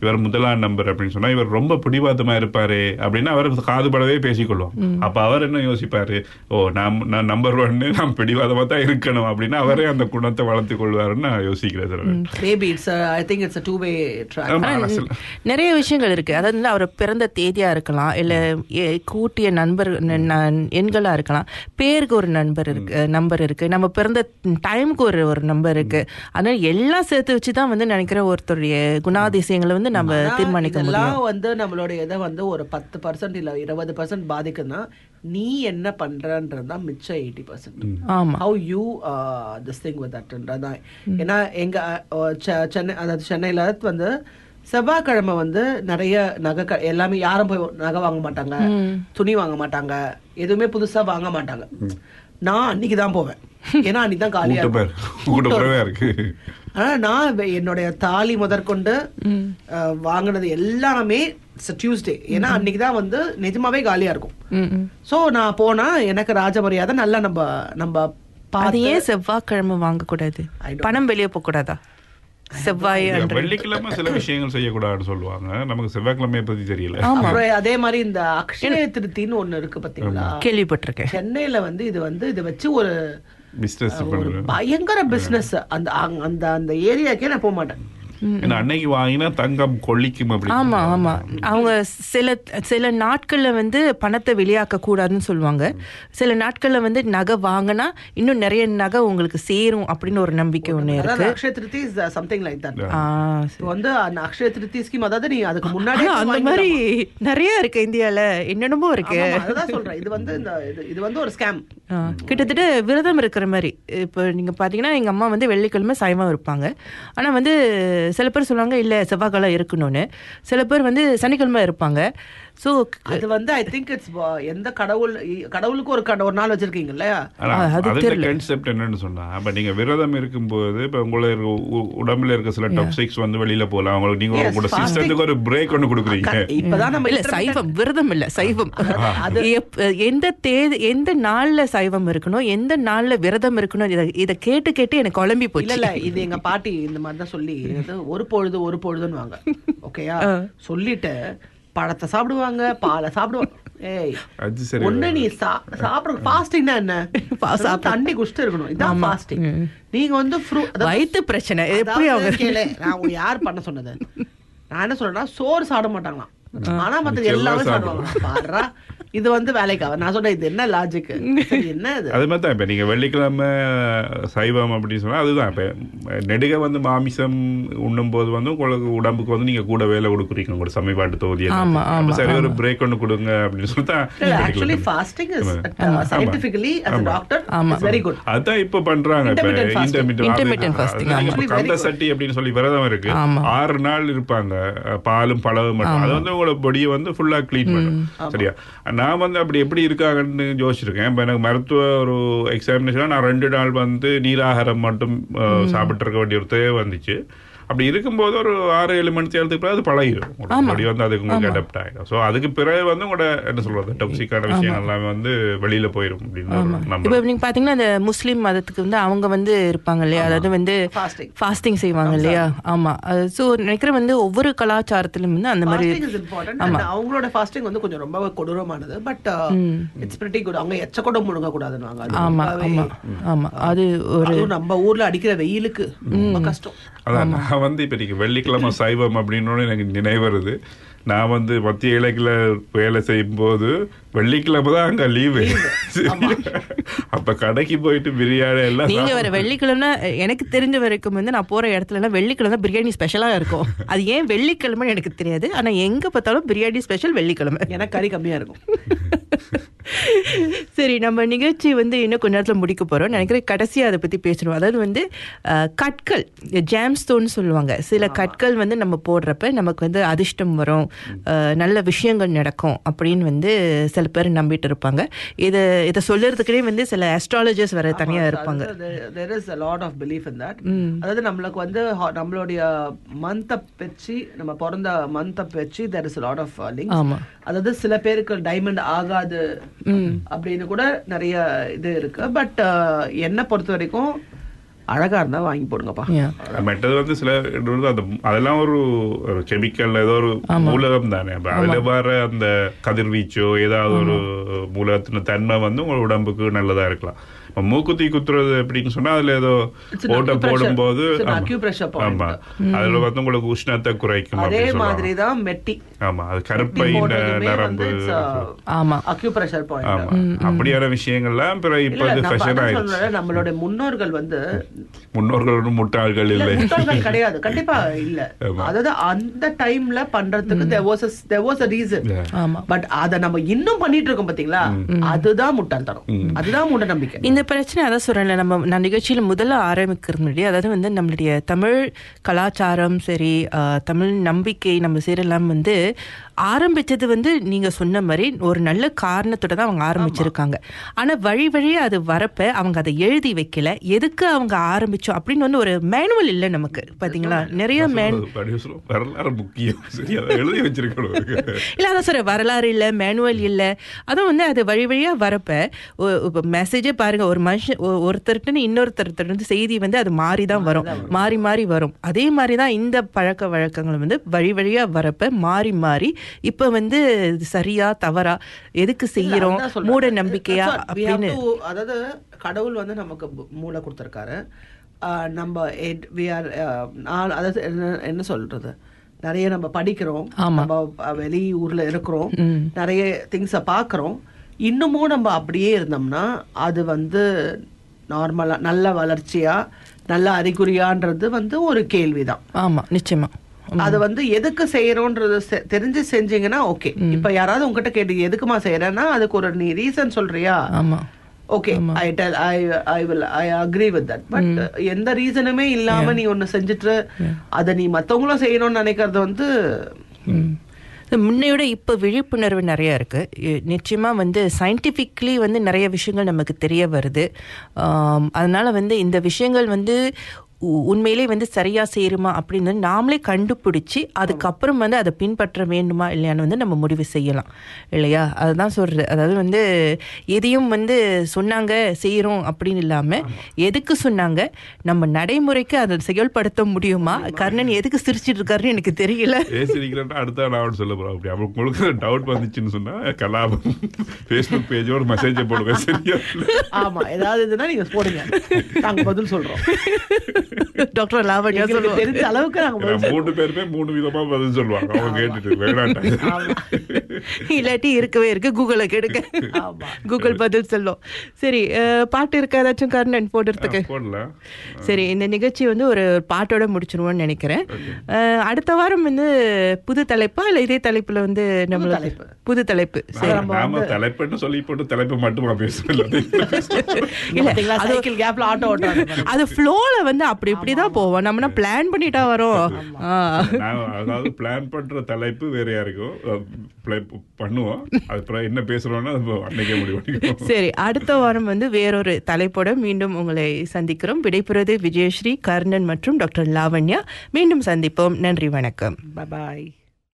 இவர் முதலாம் நம்பர் அப்படின்னு சொன்னா இவர் ரொம்ப பிடிவாதமா இருப்பாரு அப்படின்னா அவர் காதுபடவே பேசிக்கொள்வோம் அப்ப அவர் என்ன யோசிப்பாரு ஓ நான் நான் நம்பர் ஒன்னு நான் பிடிவாதமா தான் இருக்கணும் அப்படின்னா அவரே அந்த குணத்தை வளர்த்து கொள்வாருன்னு நான் யோசிக்கிறேன் sir maybe it's I think it's two way track ஆமா, ஆனா, சில- நிறைய விஷயங்கள் இருக்கு அதாவது வந்து அவர் பிறந்த தேதியா இருக்கலாம் இல்ல எ- கூட்டிய நண்பர் ந- ந- எண்களா இருக்கலாம் பேருக்கு ஒரு நண்பர் இருக்கு நம்பர் இருக்கு நம்ம பிறந்த டைமுக்கு ஒரு ஒரு நம்பர் இருக்கு அதனால எல்லாம் சேர்த்து வச்சு தான் வந்து நினைக்கிறேன் ஒருத்தருடைய குணாதிசயங்களை வந்து நம்ம ஆனா, தீர்மானிக்க முடியும் இதெல்லாம் வந்து நம்மளுடைய இதை வந்து ஒரு பத்து பர்சன்ட் இல்ல இருபது பர்சன்ட் பாதிக்குதுன்னா நீ என்ன பண்றன்றது தான் மிச்சம் எயிட்டி பர்சன்ட் ஆமா how you this thing with தட்ன்றதான் ஏன்னா எங்க அஹ், செ- சென்னை அதாவது சென்னையில வந்து செவ்வாய்க்கிழமை வந்து நிறைய நகை க- எல்லாமே யாரும் போய் நகை வாங்க மாட்டாங்க துணி வாங்க மாட்டாங்க எதுவுமே புதுசா வாங்க மாட்டாங்க நான் அன்னைக்கு தான் போவேன் ஏன்னா அன்னைக்கு தான் காலியா கூட்ட பேர் இருக்கும். கூட்ட குறைவா இருக்கு ஆனா நான் வெ- என்னுடைய தாலி முதற்கொண்டு அஹ், வாங்கினது எல்லாமே டியூஸ்டே ஏன்னா அன்னைக்கு தான் வந்து நிஜமாவே காலியா இருக்கும் ம், ம். சோ நான் போனா எனக்கு ராஜ மரியாதை நல்லா நம்ம நம்ம அது பார்த்து ஏன் செவ்வாய்க்கிழமை வாங்கக்கூடாது பணம் வெளியே போக கூடாதா செவ்வாய் அன்று வெள்ளிக்கிழமை சில விஷயங்கள் செய்யக்கூடாதுன்னு சொல்லுவாங்க நமக்கு செவ்வாய்க்கிழமையை பத்தி தெரியல அப்புறம் அதே மாதிரி இந்த அக்ஷய திருத்தின்னு ஒண்ணு இருக்கு பாத்தீங்களா கேள்விப்பட்டிருக்கேன் சென்னையில வந்து இது வந்து இதை வச்சு ஒரு பிசினஸ் ஒரு பண்ணுறேன் பயங்கர பிசினஸ் அந்த அங்க- அந்த அந்த ஏரியாக்கே நான் போக மாட்டேன் ஏன்னா அன்னைக்கு வாங்கினா தங்கம் கொள்ளிக்கும் அப்படி ஆமா ஆமா அவங்க சில சில நாட்கள்ல வந்து பணத்தை வெளியாக்க கூடாதுன்னு சொல்லுவாங்க சில நாட்கள்ல வந்து நகை வாங்கினா இன்னும் நிறைய நகை உங்களுக்கு சேரும் அப்படின்னு ஒரு நம்பிக்கை ஒண்ணு அதாவது இருக்கு Akshaya Tritiya is something like that ஆ, இப்போ வந்து அந்த அக்ஷய திருத்தி ஸ்கீம் அதாவது நீ அதுக்கு முன்னாடி ஆனா, அந்த மாதிரி நிறைய இருக்கு இந்தியால என்னென்னமோ இருக்கு அதுதான் சொல்றேன் இது வந்து இந்த இது- இது வந்து ஒரு ஸ்கேம் ஆ, கிட்டத்தட்ட விரதம் இருக்கிற மாதிரி இப்போ நீங்க பாத்தீங்கன்னா எங்க அம்மா வந்து வெள்ளிக்கிழமை சைவம் இருப்பாங்க ஆனா வந்து சில பேர் சொல்லுவாங்க இல்ல செவ்வாய்க்கிழமை இருக்கணும்னு சில பேர் வந்து சனிக்கிழமை இருப்பாங்க ஸோ அது வந்து ஐ திங்க் இட்ஸ் எந்த கடவுள் கடவுளுக்கு ஒரு கட- ஒரு நாள் வச்சிருக்கீங்க இல்லையா ஆனா, ஆ, அது அதுல தெரியல. கான்செப்ட் என்னன்னு சொன்னா இப்ப நீங்க விரதம் இருக்கும்போது இப்ப உங்களை இருக்க உ- உடம்புல இருக்க சில டாக்ஸிக்ஸ் வந்து வெளியில போலாம் உங்களுக்கு நீங்க Yes, உங்களோட fasting. சிஸ்டத்துக்கு ஒரு பிரேக் ஒன்னு கொடுக்குறீங்க இப்பதான் நம்ம இல்ல intermittent- சைவம் விரதம் இல்ல சைவம் அது- எப்- எந்த தேதி எந்த நாள்ல சைவம் இருக்கணும் எந்த நாள்ல விரதம் இருக்கணும் இத இத கேட்டு கேட்டு எனக்கு குழம்பி இல்ல போச்சு இல்ல இது எங்க பாட்டி இந்த மாதிரி தான் சொல்லி இது ஒரு பொழுது ஒரு பொழுதுன்னு வாங்க ஓகேயா சொல்லிட்டு பழத்தை சாப்பிடுவாங்க பாலை சாப்பிடுவாங்க ஏய் அது சரி ஒண்ணு நீ சா- சாப்பிடுற ஃபாஸ்டிங்னா என்ன அதாவது தண்ணி குடிச்சிட்டு இருக்கணும் இதான் ஃபாஸ்டிங் நீங்க வந்து fruit- அதாவது- வயித்து பிரச்சனை எப்படி அதாவது அவங்க கேளு, நான் உங்களை யார் பண்ண சொன்னது நான் என்ன சொல்றேன்னா சோறு சாப்பிட மாட்டாங்களாம் ஆனா மத்தது மிச்சம் எல்லாமே எல்லாம் சாப்பிடுவாங்க பாடுறா இது வந்து வேலைக்காக நான் சொன்னேன் இது என்ன லாஜிக் என்ன இது அது மாதிரி தான் இப்ப நீங்க வெள்ளிக்கிழமை சைவம் அப்படின்னு சொன்னா அதுதான் இப்ப நெடுக வந்து மாமிசம் உண்ணும் போது வந்து உங்களுக்கு உடம்புக்கு வந்து நீங்க கூட வேலை கொடுக்குறீங்க உங்களோட சமயப்பாட்டு தொகுதி ஆமா, ஆமா, சரி ஒரு பிரேக் ஒன்று கொடுங்க அப்படின்னு சொல்லிட்டு ஆக்சுவலி தான் fasting is scientifically as a doctor is very good அதான் இப்ப பண்றாங்க இப்ப Intermittent fasting. intermittent- Intermittent fasting, அது- ஆமா. இப்ப கந்த சட்டி அப்படின்னு சொல்லி விரதம் இருக்கு ஆமா. ஆறு நாள் இருப்பாங்க அஹ், பாலும் பழவும் மட்டும் அது வந்து உங்களோட பொடியை வந்து ஃபுல்லா க்ளீன் பண்ணும் சரியா நான் வந்து அப்படி எப்படி இருக்காங்கன்னு யோசிச்சிருக்கேன் இப்ப எனக்கு மருத்துவ ஒரு எக்ஸாமினேஷன் நான் ரெண்டு நாள் வந்து நீராகாரம் மட்டும் அஹ், சாப்பிட்டு இருக்க வேண்டிய ஒரு தேவை வந்துச்சு அப்படி இருக்கும்போது ஒரு ஆறு ஏழு மணி நேரத்துக்கு பிறகு அது பழகிடும் உங்களோட body வந்து அதுக்கு உங்களுக்கு அடாப்ட் ஆகிடும் ஸோ அதுக்கு பிறகு வந்து உங்களோட என்ன சொல்றது டாக்ஸிக்கான விஷயம் எல்லாமே வந்து வெளியில போயிடும் அப்படின்னு ஒரு இப்போ நம்புறேன் நீங்க பாத்தீங்கன்னா இந்த முஸ்லீம் மதத்துக்கு வந்து அவங்க வந்து இருப்பாங்க இல்லையா அதாவது வந்து Fasting. ஃபாஸ்டிங் செய்வாங்க இல்லையா ஆமா ஸோ நினைக்கிறேன் வந்து ஒவ்வொரு கலாச்சாரத்திலும் வந்து அந்த மாதிரி ஃபாஸ்டிங் இஸ் இம்பார்ட்டன்ட் அண்ட் அவங்களோட ஃபாஸ்டிங் வந்து கொஞ்சம் ரொம்ப கொடூரமானது பட் இட்ஸ் பிரிட்டி குட் அவங்க எச்ச கூட முழுங்க கூடாதுன்னு அது ஆமா ரொம்பவே- ஆமா ஆமா அது ஒரு அதுவும் நம்ம ஊர்ல அடிக்கிற வெயிலுக்கு ரொம்ப கஷ்டம் அதான் நான் வந்து இப்ப நீங்க வெள்ளிக்கிழமை சைவம் அப்படின்னு எனக்கு நினைவு வருது நான் வந்து மத்திய இலக்கில வேலை செய்யும் போது வெள்ளிக்கிழமை தான் அங்க லீவு அப்ப கடைக்கு போயிட்டு பிரியாணி எல்லாம் நீங்க சாப்பிட்டு- வேற வெள்ளிக்கிழமை எனக்கு தெரிஞ்ச வரைக்கும் வந்து நான் போற இடத்துல எல்லாம் வெள்ளிக்கிழமை பிரியாணி ஸ்பெஷலா இருக்கும் அது ஏன் வெள்ளிக்கிழமைன்னு எனக்கு தெரியாது ஆனா எங்க பார்த்தாலும் பிரியாணி ஸ்பெஷல் வெள்ளிக்கிழமை எனக்கு கறி கம்மியா இருக்கும் சரி நம்ம நிகழ்ச்சி வந்து இன்னும் கொஞ்ச நேரத்தில் முடிக்க போறோம் நினைக்கிறேன் கடைசியா அதை பத்தி பேசணும் அதாவது வந்து அஹ், கற்கள் ஜாம் ஸ்டோன் சொல்லுவாங்க சில கற்கள் வந்து நம்ம போடுறப்ப நமக்கு வந்து அதிர்ஷ்டம் வரும் அஹ், நல்ல விஷயங்கள் நடக்கும் அப்படின்னு வந்து சில பேர் நம்பிட்டு இருப்பாங்க இதை இதை சொல்லுறதுக்குனே வந்து சில அஸ்ட்ராலஜர்ஸ் வேற தனியா இருப்பாங்க there is a lot of belief in that அதாவது நம்மளுக்கு வந்து ho- நம்மளுடைய மந்த்தை வச்சு நம்ம பிறந்த மந்த்தை வச்சு there is lot of link ஆமா. அதாவது சில பேருக்கு டைமண்ட் ஆகாது அப்படின்னு கூட நிறைய இது இருக்கு பட் என்னை பொறுத்த வரைக்கும் அழகா இருந்தா வாங்கி போடுங்கப்பா Yeah. மற்றது வந்து சில இது வந்து அந்த அதெல்லாம் ஒரு ஒரு கெமிக்கல் ஏதோ ஒரு மூலகம் தானே அப்ப அதுல வர அந்த கதிர்வீச்சோ ஏதாவது ஒரு மூலகத்தின தன்மை வந்து உங்க உடம்புக்கு நல்லதா இருக்கலாம் இப்ப மூக்குத்தி குத்துறது எப்படின்னு சொன்னா அதுல ஏதோ It's an ஓட்ட acupressure. போடும்போது It's an ஆமா. acupressure point. ஆமா அதுல வந்து உங்களுக்கு உஷ்ணத்தை குறைக்கும் அதே அப்படின்னு மாதிரி சொல்லுவாங்க தான் மெட்டி ஆமா அது கருப்பை நரம்பு ஆமா அக்யூப்ரெஷர் பாயிண்ட் ஆமா அப்படியான விஷயங்கள்லாம் பிறகு இப்ப இல்ல அது நம்ம ஃபேஷன் அதான் ஆயிடுச்சு சொல்றேன், நம்மளுடைய முன்னோர்கள் வந்து முன்னோர்கள் ஒன்றும் முட்டாள்கள் இல்ல, இல்லை முட்டாள்கள் கிடையாது கண்டிப்பா இல்ல ஆமா. அதாவது அந்த டைம்ல பண்றதுக்கு there was a there was a reason Yeah. ஆமா பட் அத நம்ம இன்னும் பண்ணிட்டு இருக்கோம் பாத்தீங்களா அதுதான் முட்டாள்தனம் அதுதான் மூட நம்பிக்கை இந்த பிரச்சனை அதான் சொல்றேன்ல நம்ம நான் நிகழ்ச்சியில முதல்ல ஆரம்பிக்கிறது முன்னாடி அதாவது வந்து நம்மளுடைய தமிழ் கலாச்சாரம் சரி ஆஹ், தமிழ் நம்பிக்கை நம்ம செய்யலாம் வந்து ஆரம்பிச்சது வந்து நீங்க சொன்ன மாதிரி ஒரு நல்ல காரணத்தோட தான் அவங்க ஆரம்பிச்சிருக்காங்க ஆனா வழி வழியா அது வரப்ப அவங்க அதை எழுதி வைக்கல எதுக்கு அவங்க ஆரம்பிச்சோம் அப்படின்னு வந்து ஒரு மேனுவல் இல்லை நமக்கு பாத்தீங்களா நிறைய மேன் அப்படி சொல்லுவோம். வரலாறு முக்கியம் சரி அதை எழுதி வச்சிருக்கணும் இல்ல அதான் சார் வரலாறு இல்ல மேனுவல் இல்ல அதுவும் வந்து அது வழி வழியா வரப்ப மெசேஜே பாருங்க ஒரு மனுஷன் ஒ- ஒருத்தர்கிட்ட இன்னொருத்தர்கிட்ட இருந்து செய்தி வந்து அது மாறி தான் வரும் மாறி மாறி வரும் அதே மாதிரி தான் இந்த பழக்க வழக்கங்கள் வந்து வழி வழியா வரப்ப மாறி மாறி இப்ப வந்து இது சரியா தவறா எதுக்கு செய்யறோம் அதான் சொல்றேன். மூட நம்பிக்கையா That's what we have அப்படின்னு to- அதாவது கடவுள் வந்து நமக்கு பு- மூளை கொடுத்துருக்காரு ஆஹ் நம்ம வி ஆர் அதாவது என்ன- என்ன சொல்றது நிறைய நம்ம படிக்கிறோம் ஆமா. நம்ம அஹ், வெளி ஊர்ல இருக்கிறோம் நிறைய திங்ஸை பார்க்குறோம் இன்னமும் நம்ம அப்படியே இருந்தோம்னா அது வந்து நார்மலா நல்ல வளர்ச்சியா நல்ல அறிகுறியான்றது வந்து ஒரு கேள்விதான் ஆமா நிச்சயமா அது வந்து எதுக்கு செய்யறோன்றது செ- தெரிஞ்சு செஞ்சீங்கன்னா ஓகே இப்ப யாராவது உங்ககிட்ட கேட்டு எதுக்குமா செய்யறேன்னா அதுக்கு ஒரு நீ ரீசன் சொல்றியா ஆமா okay I tell I I will I agree with that but எந்த ரீசனுமே இல்லாம நீ ஒன்னு செஞ்சுட்டு அத நீ மத்தவங்களும் செய்யணும்னு நினைக்கிறது வந்து இது முன்னையோட இப்போ விழிப்புணர்வு நிறைய இருக்கு இ- நிச்சயமா வந்து சயின்டிஃபிக்லி வந்து நிறைய விஷயங்கள் நமக்கு தெரிய வருது ஆம், அதனால வந்து இந்த விஷயங்கள் வந்து உ- உண்மையிலே வந்து சரியா சேருமா அப்படின்னு நாமளே கண்டுபிடிச்சி அதுக்கப்புறம் வந்து அதை பின்பற்ற வேண்டுமா இல்லையான்னு வந்து நம்ம முடிவு செய்யலாம் இல்லையா அதுதான் சொல்றது அதாவது வந்து எதையும் வந்து சொன்னாங்க செய்யறோம் அப்படின்னு இல்லாம எதுக்கு சொன்னாங்க நம்ம நடைமுறைக்கு அதை செயல்படுத்த முடியுமா கர்ணன் எதுக்கு சிரிச்சிட்டு இருக்காருன்னு எனக்கு தெரியல பேசிருக்கிறேன்னா அடுத்த நான் அவன் சொல்ல போறேன் அப்படி அவங்களுக்கு உங்களுக்கு டவுட் வந்துச்சுன்னு சொன்னா கலாபம் ஃபேஸ்புக் பேஜோட மெசேஜ் போடுவேன் சரியா ஆமா ஏதாவது இதுன்னா நீங்க போடுங்க நாங்க பதில் சொல்றோம் டாக்டர் லாவண்யா எங்களுக்கு சொல்லுவாங்க தெரிஞ்ச அளவுக்கு நாங்க ஏன்னா பதில் மூணு பேருமே மூணு விதமா பதில் சொல்லுவாங்க அவங்க கேட்டுட்டு வேணாட்டாங்க இல்லாட்டி இருக்கவே இருக்கு கூகுளை கெடுக்க ஆமா. கூகுள் பதில் சொல்லும் சரி அஹ், பாட்டு இருக்கா ஏதாச்சும் கர்ணன் போடுறதுக்கு போடலாம் சரி இந்த நிகழ்ச்சி வந்து ஒரு பாட்டோட முடிச்சிருவோம்னு நினைக்கிறேன் அஹ், அடுத்த வாரம் வந்து புது தலைப்பா இல்ல இதே தலைப்புல வந்து நம்மள தலைப்பு. புது தலைப்பு சரி நாம தலைப்புன்னு சொல்லி போட்டு தலைப்பு மட்டுமா பேசணும் இல்ல பாத்தீங்களா அது சைக்கிள் கேப்ல ஆட்டோ ஓட்டுறாங்க அது ஃப்ளோல வந்து அப்படி இப்படிதான் போவோம் நம்ம பிளான் பண்ணிட்டா வரோம் ஆ. நான் அதாவது பிளான் பண்ற தலைப்பு வேறையா இருக்கும் அஹ் plan பண்ணுவோம் அதுக்கப்புறம் என்ன பேசுறோம்னா அது அன்னைக்கே முடிவு பண்ணிக்குவோம் சரி அடுத்த வாரம் வந்து வேறொரு தலைப்போட மீண்டும் உங்களை சந்திக்கிறோம் விடைபெறுவது விஜயஸ்ரீ கர்ணன் மற்றும் டாக்டர் லாவண்யா மீண்டும் சந்திப்போம் நன்றி வணக்கம் பாய்